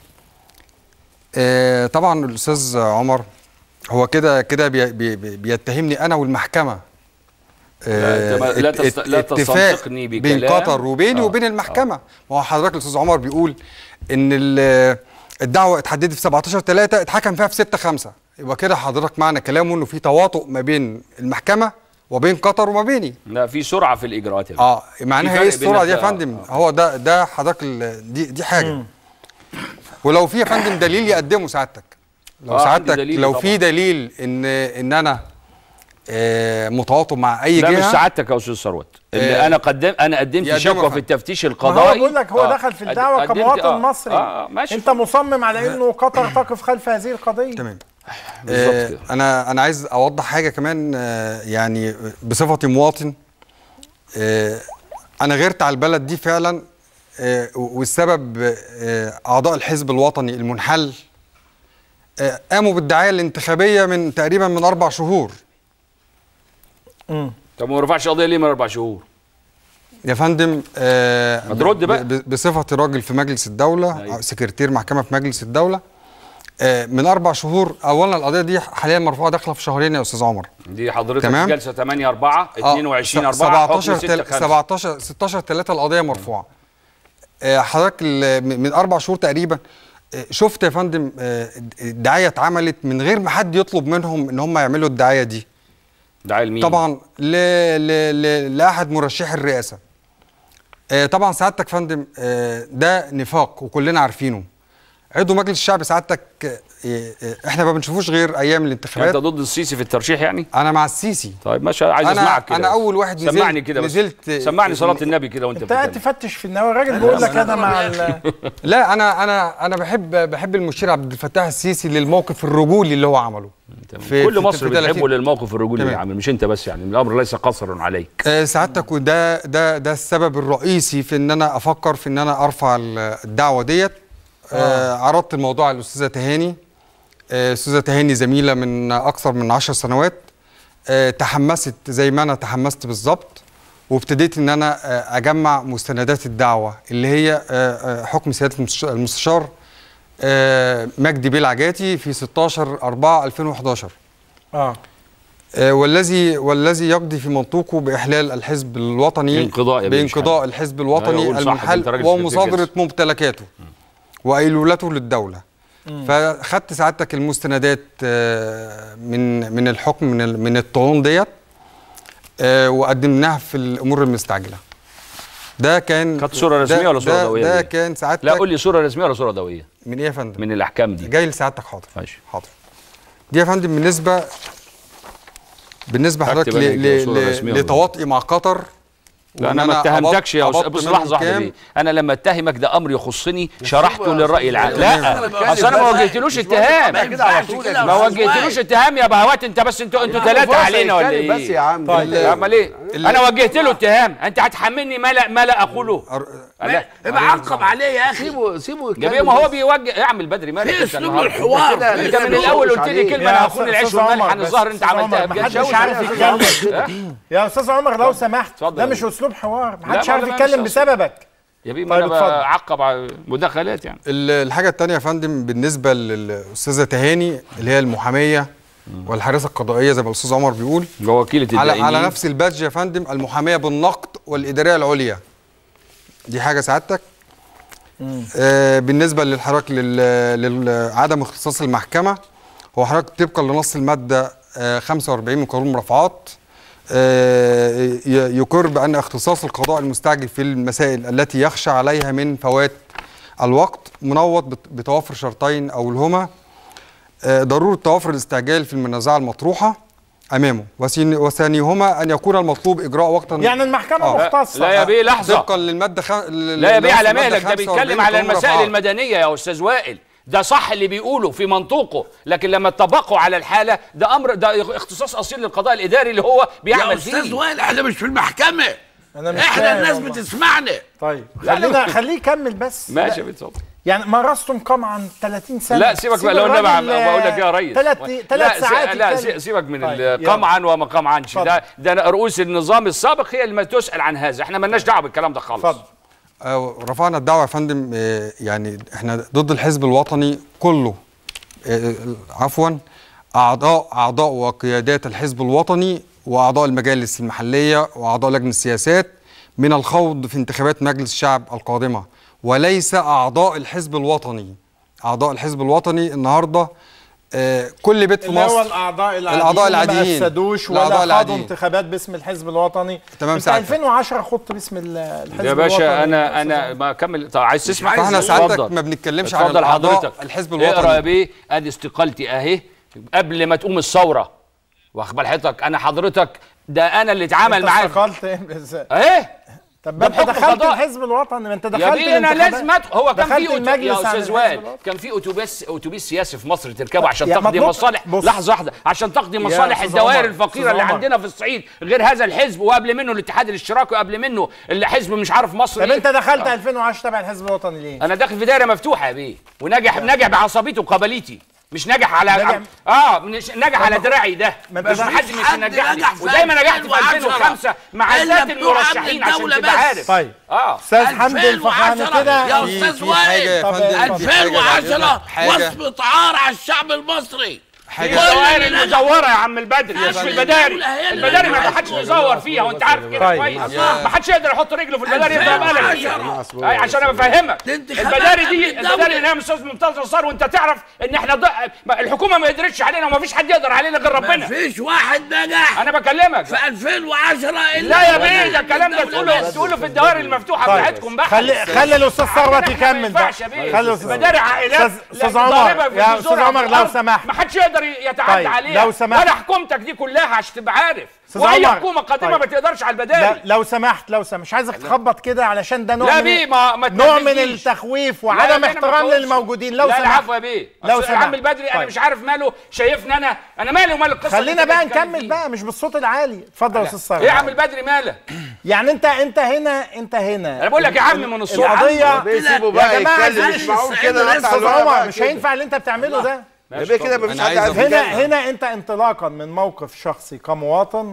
آه، طبعا الاستاذ عمر هو كده كده بي بي بي- بيتهمني انا والمحكمه لا، أنت ما- لا ات- تست- لا اتفاق تستنطقني بين بكلام. قطر وبيني آه، وبين المحكمه ما هو حضرتك الاستاذ عمر بيقول ان ال- الدعوه اتحددت في 17 3 اتحكم فيها في 6 5 يبقى كده حضرتك معنى كلامه انه في تواطؤ ما بين المحكمه وبين قطر وما بيني لا في سرعه في الاجراءات يا بيه. اه معناها فرق ايه بين السرعه دي يا الد- فندم آه. هو ده ده حضرتك ال- دي دي حاجه ولو في يا فندم دليل يقدمه سعادتك لو آه، عندي سعادتك دليل لو طبعاً. في دليل ان ان انا آه متواطئ مع اي لا مش جهه سعادتك يا استاذ ثروت اللي آه، انا قدم انا قدمت يقدمها شكوى في فندم. التفتيش ما هو القضائي بقول لك هو آه. دخل في قد- الدعوه قدمت- كمواطن آه. مصري اه ماشي انت مصمم على انه قطر تقف خلف هذه القضيه تمام بالظبط آه كده. انا انا عايز اوضح حاجه كمان آه يعني بصفتي مواطن آه انا غيرت على البلد دي فعلا آه والسبب آه اعضاء الحزب الوطني المنحل آه قاموا بالدعايه الانتخابيه من تقريبا من اربع شهور طب ما رفعش قضيه ليه من اربع شهور؟ يا فندم آه ما ترد بقى. ب- ب- بصفتي راجل في مجلس الدوله أيوة. سكرتير محكمه في مجلس الدوله آه من اربع شهور اولا القضيه دي حاليا مرفوعه داخله في شهرين يا استاذ عمر دي حضرتك تمام. جلسه 8 4 آه، 22 س- 4 17 تل- 17 16 3 القضيه مرفوعه آه، حضرتك ال- م- من اربع شهور تقريبا آه، شفت يا فندم آه، الدعايه اتعملت من غير ما حد يطلب منهم ان هم يعملوا الدعايه دي دعايه لمين؟ طبعا ل... ل... ل... لاحد مرشحي الرئاسه آه، طبعا سعادتك فندم آه، ده نفاق وكلنا عارفينه عضو مجلس الشعب سعادتك آه، آه، احنا ما بنشوفوش غير ايام انت الانتخابات ضد السيسي في الترشيح يعني؟ انا مع السيسي طيب ماشي عايز أنا- اسمعك كده أنا بس. أول واحد نزلت- سمعني كده بس نزلت- سمعني صلاه النبي كده وانت انت قاعد بتتكلم تفتش في النوايا الراجل بيقول لك انا مع ال- لا انا انا انا بحب بحب المشير عبد الفتاح السيسي للموقف الرجولي اللي هو عمله في- كل في- مصر في 30 بتحبه للموقف الرجولي تمام. يا عم مش انت بس يعني الامر ليس قصرا عليك آه، سعادتك وده ده ده السبب الرئيسي في ان انا افكر في ان انا ارفع ال- الدعوه ديت آه عرضت الموضوع على الاستاذه تهاني آه، استاذه تهاني زميله من اكثر من عشر سنوات آه تحمست زي ما انا تحمست بالظبط وابتديت ان انا آه، اجمع مستندات الدعوه اللي هي آه، آه، حكم سياده المستش- المستشار آه، مجدي بيه العجاتي في 16 4 2011 اه آه، والذي والذي يقضي في منطوقه باحلال الحزب الوطني انقضاء يا بيه، مش بانقضاء حل. الحزب أيوة، الوطني قول صح، ده المنحل أنت راجل ومصادره بتفتكر. ممتلكاته وايلولته للدوله فخدت سعادتك المستندات آه، من من الحكم من ال- من الطعون ديت آه، وقدمناها في الامور المستعجله ده كان كانت صورة ده- رسمية ولا صورة ده- ضوئية ده دي؟ كان سعادتك لا قول لي صوره رسميه ولا صوره ضوئيه من ايه يا فندم من الاحكام دي جاي لسعادتك حاضر ماشي حاضر دي يا فندم بالنسبه بالنسبه أكتب حضرتك أنا ل- كده ل- صورة ل- رسمية لتواطئي مع قطر لا وإن انا ما اتهمتكش يا قبضت استاذ بص منهم لحظه واحده كام؟ بيه انا لما اتهمك ده امر يخصني شرحته يا للراي أستاذ العام بيه. لا أنا بتكلم اصل انا ما بس. وجهتلوش مش اتهام واخد كده على طول يا ما أستاذ وجهتلوش وائل. اتهام يا بهوات انت بس انتوا انتوا ثلاثه فرصة علينا ولا يتكلم ايه بس يا عم طيب. امال ايه ال- انا وجهت له اتهام انت هتحملني ما لا ما لا اقوله أر- لا ابقى عقب عليه يا اخي سيبه سيبه يا يتكلم بيه ما هو بس. بيوجه اعمل بدري مالك في انت اسلوب النهاردة؟ الحوار كده انت من الاول قلت لي كلمه انا هكون العيش والملح عن الظهر انت عملتها ما بجد حدش شوش عارف عليك. يتكلم ها؟ يا استاذ عمر لو سمحت اتفضل ده يا مش بيه. اسلوب حوار لا، محدش ما عارف ده يتكلم مش بسببك يا بيه ما طيب انا اتفضل. بعقب على مداخلات يعني ال- الحاجه الثانيه يا فندم بالنسبه للاستاذه تهاني اللي هي المحاميه والحارسه القضائيه زي ما الاستاذ عمر بيقول هو وكيله على الدائنين على نفس البادج يا فندم المحاميه بالنقد والاداريه العليا دي حاجه سعادتك آه بالنسبه للحراك لعدم اختصاص المحكمه هو حضرتك طبقا لنص الماده آه 45 من قانون المرافعات آه ي- يقر بان اختصاص القضاء المستعجل في المسائل التي يخشى عليها من فوات الوقت منوط بت- بتوافر شرطين اولهما آه، ضرورة توافر الاستعجال في المنازعة المطروحة أمامه وثاني- وثانيهما أن يكون المطلوب إجراء وقتا يعني المحكمه آه. مختصه لا يا بيه لحظه طبقا للمادة خ... لا يا بيه على مهلك ده بيتكلم على المسائل المدنيه يا استاذ وائل ده صح اللي بيقوله في منطوقه لكن لما تطبقوا على الحاله ده امر ده اختصاص اصيل للقضاء الاداري اللي هو يا بيعمل استاذ فيه وائل احنا مش في المحكمه انا مش احنا فاهم الناس والله. بتسمعنا طيب لا، لا. خلينا خليه يكمل بس ماشي لا. يا بيه اتفضل يعني مارستم قمعا 30 سنه لا سيبك سيب بقى لو النبي الراجل، عم- بقول لك يا ريس ثلاث لا ثلاث سي- ساعات لا يتكلم. سي- سيبك من طيب، ال- يلا. قمعا وما قمعنش اتفضل. ده ده رؤوس النظام السابق هي اللي ما تسال عن هذا احنا مالناش دعوه بالكلام ده خالص اتفضل آه، رفعنا الدعوة يا فندم آه، يعني احنا ضد الحزب الوطني كله آه، عفوا أعضاء أعضاء وقيادات الحزب الوطني وأعضاء المجالس المحلية وأعضاء لجنة السياسات من الخوض في انتخابات مجلس الشعب القادمة وليس أعضاء الحزب الوطني أعضاء الحزب الوطني النهاردة آه، كل بيت في اللي هو مصر الاعضاء العاديين الأعضاء اللي ما العاديين. افسدوش الأعضاء ولا خاضوا العاديين. انتخابات باسم الحزب الوطني تمام انت سعادتك. 2010 خضت باسم ال- الحزب يا باشا الوطني انا يا انا أستاذ ما كمل طب عايز تسمع فاحنا اتفضل. سعادتك ما بنتكلمش على اتفضل الأعضاء حضرتك الحزب اقرا يا الوطني بيه ادي استقالتي اهي قبل ما تقوم الثوره واخد بال حضرتك انا حضرتك ده انا اللي اتعامل انت معاك استقلت ازاي اهي طب ده ما انت بحكم دخلت قضاء. الحزب الوطني ما انت دخلت يا بيه انا الانتخابات. لازم أدخل. هو كان دخلت في أتو... المجلس يا عن استاذ الحزب وائل الوطني. كان في اتوبيس اتوبيس سياسي في مصر تركبه عشان يا تقضي مطلوب- مصالح بص. لحظه واحده عشان تقضي مصالح أستاذ الدوائر عمر، الفقيره أستاذ اللي عمر. عندنا في الصعيد غير هذا الحزب وقبل منه الاتحاد الاشتراكي وقبل منه اللي حزب مش عارف مصر طب إيه. انت دخلت 2010 تبع الحزب الوطني ليه؟ انا داخل في دايره مفتوحه يا بيه وناجح ناجح بعصبيتي وقبليتي مش ناجح على ناجح- اه مش ناجح على دراعي ده ما مش انت- حد مش حد ينجحني نجح في ودايما نجحت في 2010 2005 مع إلا ذات بتوع المرشحين أمن عشان الدولة تبقى بس. عارف طيب اه استاذ حمدي الفخاني 2010 كده يا في- استاذ في حاجة يا وائل فندم، في حاجة بعد 2010 إذنك. حاجة وصف عار على الشعب المصري حاجة- كل الدوائر اللي المزوره يا عم البدري مش في البداري الدولة هي اللي البداري ما نجحت. حدش يزور فيها وانت عارف كده طيب. كويس ما حدش يقدر يحط رجله في البداري يبقى بالك 2010. فيها أي عشان انا بفهمك الانتخابات البداري قبل دي الدولة. البداري اللي هي استاذ ممتاز نصار وانت تعرف ان احنا ض... ما- الحكومه ما قدرتش علينا وما فيش حد يقدر علينا غير ما ربنا فيش واحد نجح انا بكلمك في 2010 الا لا يا هو بيه نجح ده الكلام ده الدولة تقوله بس. تقوله في الدوائر المفتوحه طيب. بتاعتكم بقى خلي خلي الاستاذ ثروت عندنا إحنا ما يكمل بقى ينفعش يا بيه. خلي الاستاذ مداري عائلات أستاذ- أستاذ لا- عمر، ضاربة في يا جذورها أستاذ في عمر لو الأرض. سمحت. ما حدش يقدر يتعدى طيب، عليها لو سمحت. ولا حكومتك دي كلها عشان تبقى عارف أستاذ واي عمر. حكومه قادمه طيب. ما تقدرش على لا البداري لو سمحت لو سمحت مش عايزك تخبط كده علشان ده نوع لا من بيه ما ما نوع من تنرفزنيش. التخويف لا يا وعدم بيه، أنا ما احترام بقولش. للموجودين لو لا سمحت العفو يا بيه لو أصل العم سمحت. البدري انا طيب. مش عارف ماله شايفني انا انا مالي ومال القصه خلينا اللي بقى أنت بتتكلم نكمل فيه. بقى مش بالصوت العالي اتفضل يا استاذ ثروت ايه يا عم البدري مالك يعني انت انت هنا انت هنا انا بقول لك يا عم من الصبح القضيه بيه سيبه يا بقى جماعه يتكلم مش عايزين معقول كده السعيد نقطع استاذ الورقة عمر بقى مش كده. هينفع اللي انت بتعمله ده يا بيه كده مفيش أنا حد عايز عايز هنا يتكلم هنا انت انطلاقا من موقف شخصي كمواطن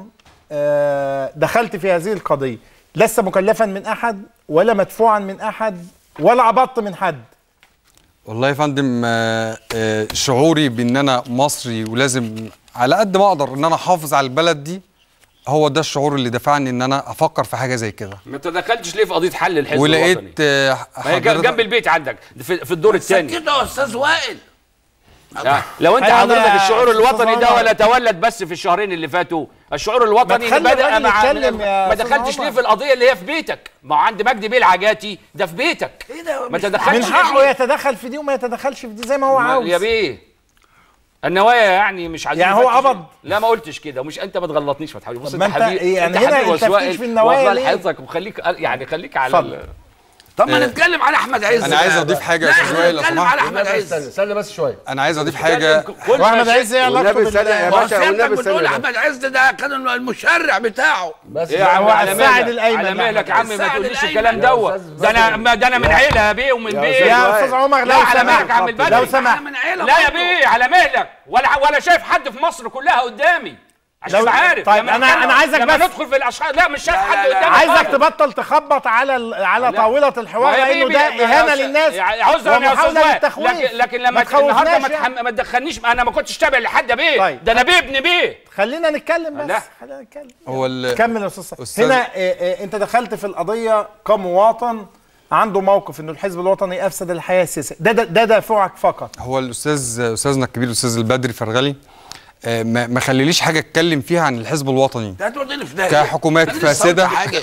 آه، دخلت في هذه القضيه لست مكلفا من احد ولا مدفوعا من احد ولا عبطت من حد والله يا فندم آه، آه، شعوري بان انا مصري ولازم على قد ما اقدر ان انا احافظ على البلد دي هو ده الشعور اللي دفعني ان انا افكر في حاجه زي كده ما تدخلتش ليه في قضيه حل الحزب الوطني ولقيت آه، ما هي جنب حضرتك- جنب البيت عندك في, في الدور الثاني كده يا استاذ وائل يعني لو انت أنا- حضرتك الشعور الوطني ده أستاذ ولا تولد بس في الشهرين اللي فاتوا الشعور الوطني ما اللي تخلي بدا الراجل مع يتكلم يا ما أستاذ دخلتش عمر. ليه في القضيه اللي هي في بيتك ما هو عند مجدي بيه العجاتي ده في بيتك ايه ده ما مش- تدخلش من حقه يتدخل في دي وما يتدخلش في دي زي ما هو عاوز يا بيه النوايا يعني مش عايزين يعني هو نفتش- قبض؟ لا ما قلتش كده ومش انت ما تغلطنيش ما تحاولش بص طب ما انت انت- حبيبي يعني انت هنا حبيبي التفتيش وسوائل في النوايا واخد ليه؟ حضرتك وخليك يعني خليك على اتفضل. ال- طب ما نتكلم على احمد عز انا عايز بقى. اضيف حاجه لا يا استاذ احنا وائل لو نتكلم سمحت على احمد عز استنى استنى بس شويه انا عايز اضيف حاجه كل واحمد ما عز ايه علاقته والنبي استنى يا بال هو باشا سيادتك والنبي بتقول استنى احمد عز ده كان المشرع بتاعه بس ايه يا عم هو على الساعد مهلك الأيمن على يا مهلك يا عم ما الساعد تقوليش الأيمن. الكلام يا دوت أستاذ ده انا ما- ده انا من عيله يا بيه ومن يا بيه أستاذ يا وائل. استاذ عمر لا لو على مهلك يا عم سمحت البدري لو سمحت من عيله لا يا برضه. بيه على مهلك ولا ولا شايف حد في مصر كلها قدامي عشان لو- تبقى عارف طيب لما أنا- نتكلم- أنا عايزك لما بس- ندخل في الاشخاص لا مش شايف لا، حد لا، لا. قدامي عايزك خالص. تبطل تخبط على ال- على لا. طاوله الحوار ما يا لانه بيبي، ده يا اهانه أستاذ- للناس يا- عذرا يا استاذ ومحاولة وائل للتخويف. لكن, لكن لما ما ت- النهارده تخوفناش ما, تح... يعني. ما تدخلنيش انا ما كنتش تابع لحد بيه طيب. ده انا بيه ابن بيه خلينا نتكلم بس لا. خلينا نتكلم هو ال- كمل يا استاذ صالح. أستاذ- هنا آه، آه، انت دخلت في القضيه كمواطن عنده موقف انه الحزب الوطني افسد الحياه السياسيه ده ده, ده دافعك فقط هو الاستاذ استاذنا الكبير الاستاذ البدري فرغلي آه، ما ما خليليش حاجه اتكلم فيها عن الحزب الوطني ده هتوديني في داهيه كحكومات أنا لسه قلت فاسدة. حاجه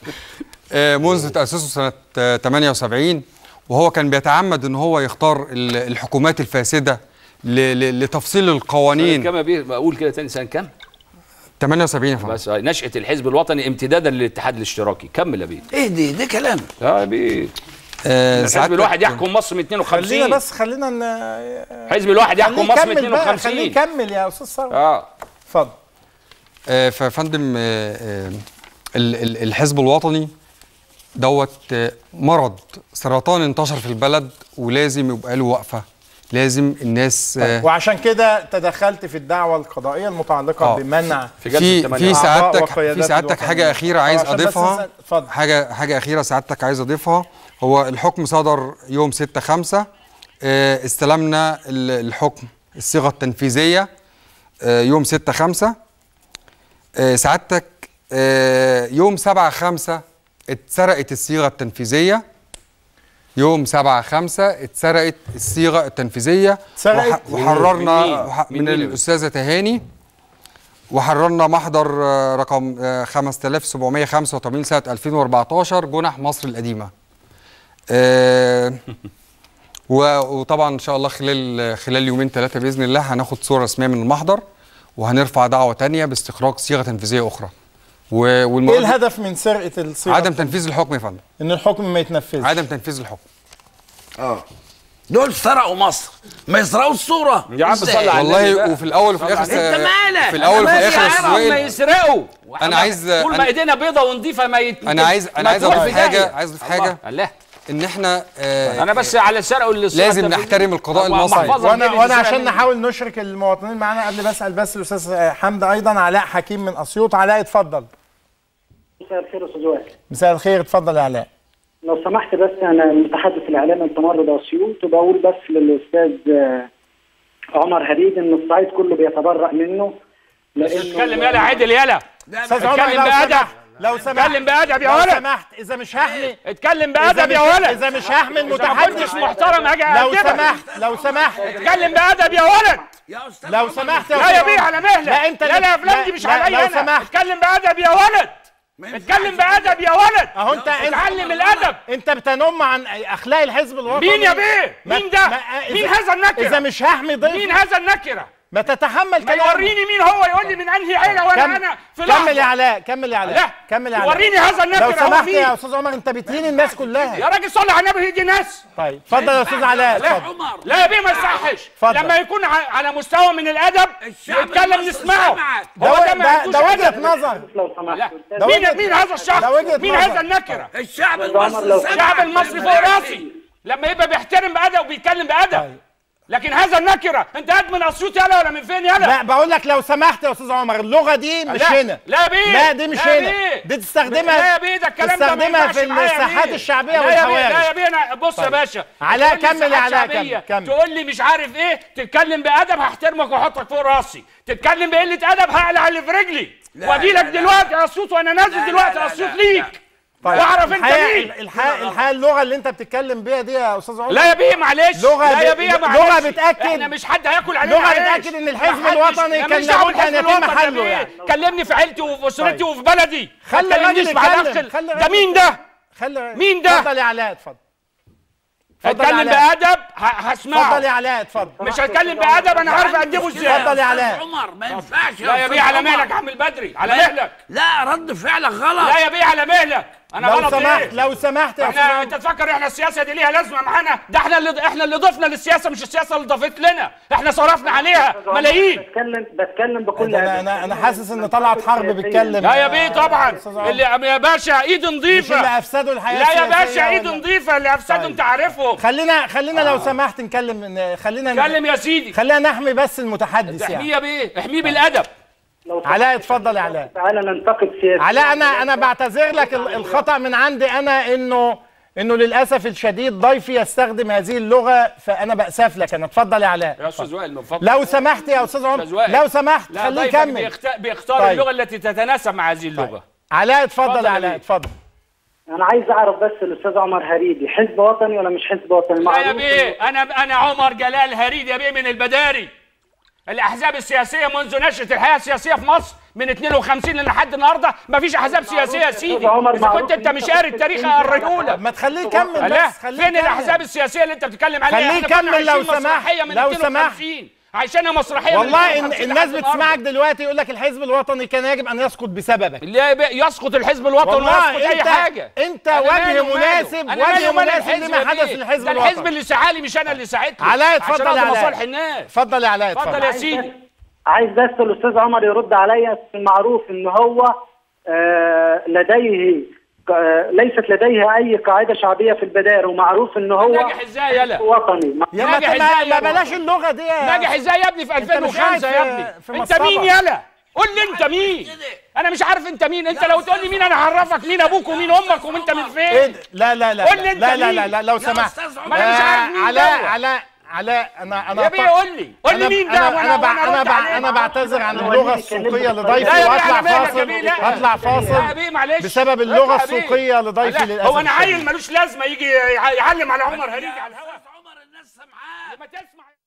آه، منذ تأسيسه سنة آه، 78 وهو كان بيتعمد ان هو يختار ال- الحكومات الفاسدة ل- ل- لتفصيل القوانين كما بيه بقول كده تاني سنه كام 78 يا فندم بس نشاه الحزب الوطني امتدادا للاتحاد الاشتراكي كمل يا بيه ايه دي ده كلام يا بيه آه، الحزب سعادتك- الواحد يحكم مصر من خلينا 52 بس خلينا ن- حزب الواحد خليه يحكم مصر من يكمل بقى خليه 52 يكمل يا استاذ ثروت اه اتفضل آه، ففندم آه، آه، ال- ال- الحزب الوطني دوت آه، مرض سرطان انتشر في البلد ولازم يبقى له وقفة لازم الناس آه، وعشان كده تدخلت في الدعوه القضائيه المتعلقه آه. بمنع في جلسه في الثمانية. في أعضاء سعادتك وقيادات في سعادتك الوطنية. حاجه اخيره عايز عشان بس اضيفها نسأل- اتفضل. حاجه حاجه اخيره سعادتك عايز اضيفها هو الحكم صدر يوم 6 5 استلمنا ال- الحكم الصيغه التنفيذيه آه، يوم 6 5 سعادتك آه، يوم 7 5 اتسرقت الصيغه التنفيذيه يوم 7 5 اتسرقت الصيغه التنفيذيه اتسرقت؟ وح- وحررنا من مين؟ وح- من من مين؟ الاستاذه تهاني وحررنا محضر آه، رقم آه، 5785 سنة 2014 جنح مصر القديمة. آه، و- وطبعا ان شاء الله خلال خلال يومين ثلاثة بإذن الله هناخد صورة رسمية من المحضر وهنرفع دعوة تانية باستخراج صيغة تنفيذية أخرى. و- ايه والمواد الهدف من سرقه الصيغه عدم تنفيذ الحكم يا فندم. ان الحكم ما يتنفذش عدم تنفيذ الحكم. اه دول سرقوا مصر ما يسرقوا الصوره يا عم إزاي؟ صلي على النبي والله بقى. وفي الأول وفي الآخر انت مالك في الأول وفي أنا مالي الآخر يا يا عم، أستاذ ما وائل، يسرقوا أنا عايز- طول ما أنا- ايدينا بيضه ونضيفه ما يت... أنا عايز أنا ما عايز تروح أضيف في داهية. حاجة عايز أضيف حاجة الله إن إحنا آه، انا بس على سرقوا اللي لازم نحترم القضاء المصري. وانا وانا عشان نحاول نشرك المواطنين معانا قبل بسال بس الاستاذ حمد ايضا علاء حكيم من اسيوط علاء اتفضل مساء الخير يا استاذ وائل مساء الخير اتفضل يا علاء لو سمحت بس انا المتحدث الاعلامي لتمرد اسيوط وبقول بس للاستاذ آه، عمر هديد ان الصعيد كله بيتبرأ منه لانه اتكلم يلا عدل يلا استاذ عمر اتكلم لو بأدب. سمحت لو سمحت اتكلم بأدب يا لو ولد. سمحت اذا مش هحمي اتكلم اذا بأدب مش يا ولد اذا مش هحمي إذا ما المتحدث كنتش محترم هاجي لو أأدبك. سمحت لو سمحت اتكلم بأدب يا ولد يا استاذ لو عمر، سمحت لا يا بيه على مهلك لا انت لا لا يا فلان دي لا- مش لا، عليا لو انا سمحت اتكلم بأدب يا ولد ما ينفعش. اتكلم بأدب يا ولد اهو انت اتعلم الأدب انت بتنم عن اخلاق الحزب الوطني مين يا بيه ما- مين ده ما- مين إذا- هذا النكرة اذا مش هحمي ضيف مين هذا النكرة ما تتحمل ما كلامه. يوريني مين هو يقول لي من انهي عيله وانا كم- انا في كمل يا لحظه علاء كمل يا علاء لا كمل يا علاء وريني هذا النكرة لو هو سمحت مين؟ يا استاذ عمر انت بتهين الناس كلها يا راجل صلي على النبي دي ناس طيب اتفضل يا استاذ علاء لا اتفضل عمر لا يا بيه ما يصحش اتفضل. لما يكون ع- على مستوى من الادب الشعب يتكلم المصري نسمعه سمعك. ده هو و- ده ما ده عندوش ده وجهه أدب. نظر لو سمحت لا ده مين وجهة- مين هذا الشخص ده وجهة مين نظر. هذا النكره الشعب عمر المصري لو- سمعك. الشعب المصري فوق راسي لما يبقى بيحترم بادب وبيتكلم بادب طيب لكن هذا النكره انت قاعد من اسيوط يلا ولا من فين يلا لا بقول لك لو سمحت يا استاذ عمر اللغه دي مش لا، هنا لا يا بيه لا دي مش لا يا هنا بيه. دي تستخدمها لا يا بيه ده الكلام ده ما تستخدمها ينفعش في معايا يا الساحات بيه. الشعبيه لا يا بيه لا والحواري يا بيه أنا بص يا طيب. باشا علاء، تقول لي كمل يا ساحات علاء، شعبية، كمل، كمل. تقول لي مش عارف ايه تتكلم بادب هحترمك واحطك فوق راسي تتكلم بقله ادب هقلع اللي في رجلي لا، واجي لا، لك لا. دلوقتي يا اسيوط وانا نازل لا، دلوقتي لا، يا لا، اسيوط لا. ليك طيب واعرف انت الحقيقة- مين الحقيقه الحقيقه اللغه اللي انت بتتكلم بيها دي يا استاذ عمر لا يا بيه معلش لغة لا يا ب- بيه لغة معلش بتأكد- احنا مش حد هياكل علينا لغة عيش. بتأكد إن الحزب محدش- الوطني أنا كان ماليش دعوة لابد أن بالحزب يتم الوطني يا حله بيه. يعني. كلمني في عيلتي وفي اسرتي طيب. وفي بلدي خلي ما تكلمنيش الراجل مع يتكلم. داخل خلي ده الراجل مين ده؟ خلي مين ده؟ اتفضل يا علاء اتفضل اتفضل يا اتكلم علاء. بادب ه- هسمعه اتفضل يا علاء اتفضل مش هتكلم بادب انا عارف اقدمه ازاي اتفضل يا علاء. عمر ما ينفعش لا يا بيه على مهلك يا عم البدري على مهلك لا رد فعلك غلط لا يا بيه على مهلك انا لو غلط سمحت ايه لو سمحت يا استاذ احنا عمر. انت تفكر احنا السياسه دي ليها لازمه معانا ده احنا اللي احنا اللي ضفنا للسياسه مش السياسه اللي ضافت لنا احنا صرفنا عليها ملايين بتكلم بتكلم بكل انا أدب. انا انا حاسس ان طلعت حرب بيتكلم لا يا بيه طبعا أستاذ عمر. اللي يا باشا ايد مش اللي نظيفه افسدوا الحياه لا يا السياسية باشا ايد ولا- نظيفه اللي افسدوا طيب. انت عارفهم خلينا خلينا لو سمحت نكلم ن- خلينا ن- اتكلم يا سيدي خلينا نحمي بس المتحدث احميه يعني يا بيه احميه بالادب لو علاء اتفضل يا علاء تعالى ننتقد سياسة علاء انا انا بعتذر لك ال- الخطا من عندي انا انه انه للاسف الشديد ضيفي يستخدم هذه اللغه فانا باسف لك انا اتفضل يا علاء يا استاذ وائل من فضلك لو سمحت يا استاذ عمر أستاذ وائل. لو سمحت لا خليه ضيفك يكمل بيخت... بيختار طيب. اللغه التي تتناسب مع هذه اللغه علاء اتفضل اتفضل يا يا علاء بيه. اتفضل انا عايز اعرف بس الاستاذ عمر هريدي حزب وطني ولا مش حزب وطني لا يا معروف بيه انا انا عمر جلال هريد يا بيه من البداري الاحزاب السياسيه منذ نشاه الحياه السياسيه في مصر من 52 لحد النهارده ما فيش احزاب سياسيه يا سيدي عمر اذا معروف كنت انت إن مش أنت قاري كنت التاريخ بتنزل هوريهولك ما تخليه يكمل لا بس خليه فين يكمل. الاحزاب السياسيه اللي انت بتتكلم عليها خليه إحنا كنا يكمل لو عايشين سمحت. مسرحيه من لو 52 عايشينها مسرحيه من والله إن 52 الناس لحد بتسمعك النهاردة. دلوقتي يقول لك الحزب الوطني كان يجب ان يسقط بسببك لا يبقى يسقط الحزب الوطني والله ويسقط اي أنت- حاجه أنت أنا وجه مالي وماله؟ مناسب- أنا وجه مالي ومال مناسب الحزب لما يا حدث بيه؟ للحزب ده الحزب الوطني. اللي سعالي مش انا اللي ساعدته علاء عشان اتفضل أرضي يا علاء. مصالح الناس اتفضل يا علاء اتفضل اتفضل يا سيدي عايز بس الاستاذ عمر يرد عليا المعروف ان هو آه، لديه آه، ليست لديه اي قاعده شعبيه في البدائر ومعروف ان هو ناجح ازاي يلا وطني يا ما ناجح ما- إزاي ما يا بلاش اللغه دي يا- ناجح ازاي يا ابني في أنت مش 2005 يا قاعد ابني في- في انت مصطبة. مين يلا قول لي انت مين انا مش عارف انت مين انت لو تقول لي مين انا هعرفك مين ابوك ومين امك وانت من ايه فين ده؟ لا لا لا قول لي أنت لا لا مين؟ لا لا لو يا سمحت أستاذ عمر. ما أنا مش عارف آه، مين علاء دوت. علاء علاء انا انا يا بيه قول لي قول لي مين ده انا وأنا- انا بع- وأنا انا أرد بع- عليك. انا بعتذر عن هو اللغه ليه بيتكلم السوقيه بالطريقة لضيفي لا يا بيه واطلع على مهلك يا فاصل بيه، لا. اطلع لا يا فاصل بيه معلش بسبب اللغه اطلع يا بيه. السوقيه لضيفي لا، للاسف هو انا الشديد. عيل ملوش لازمه يجي يع- يعلم على عمر هريدي على الهواء عمر الناس سامعاك ما تسمع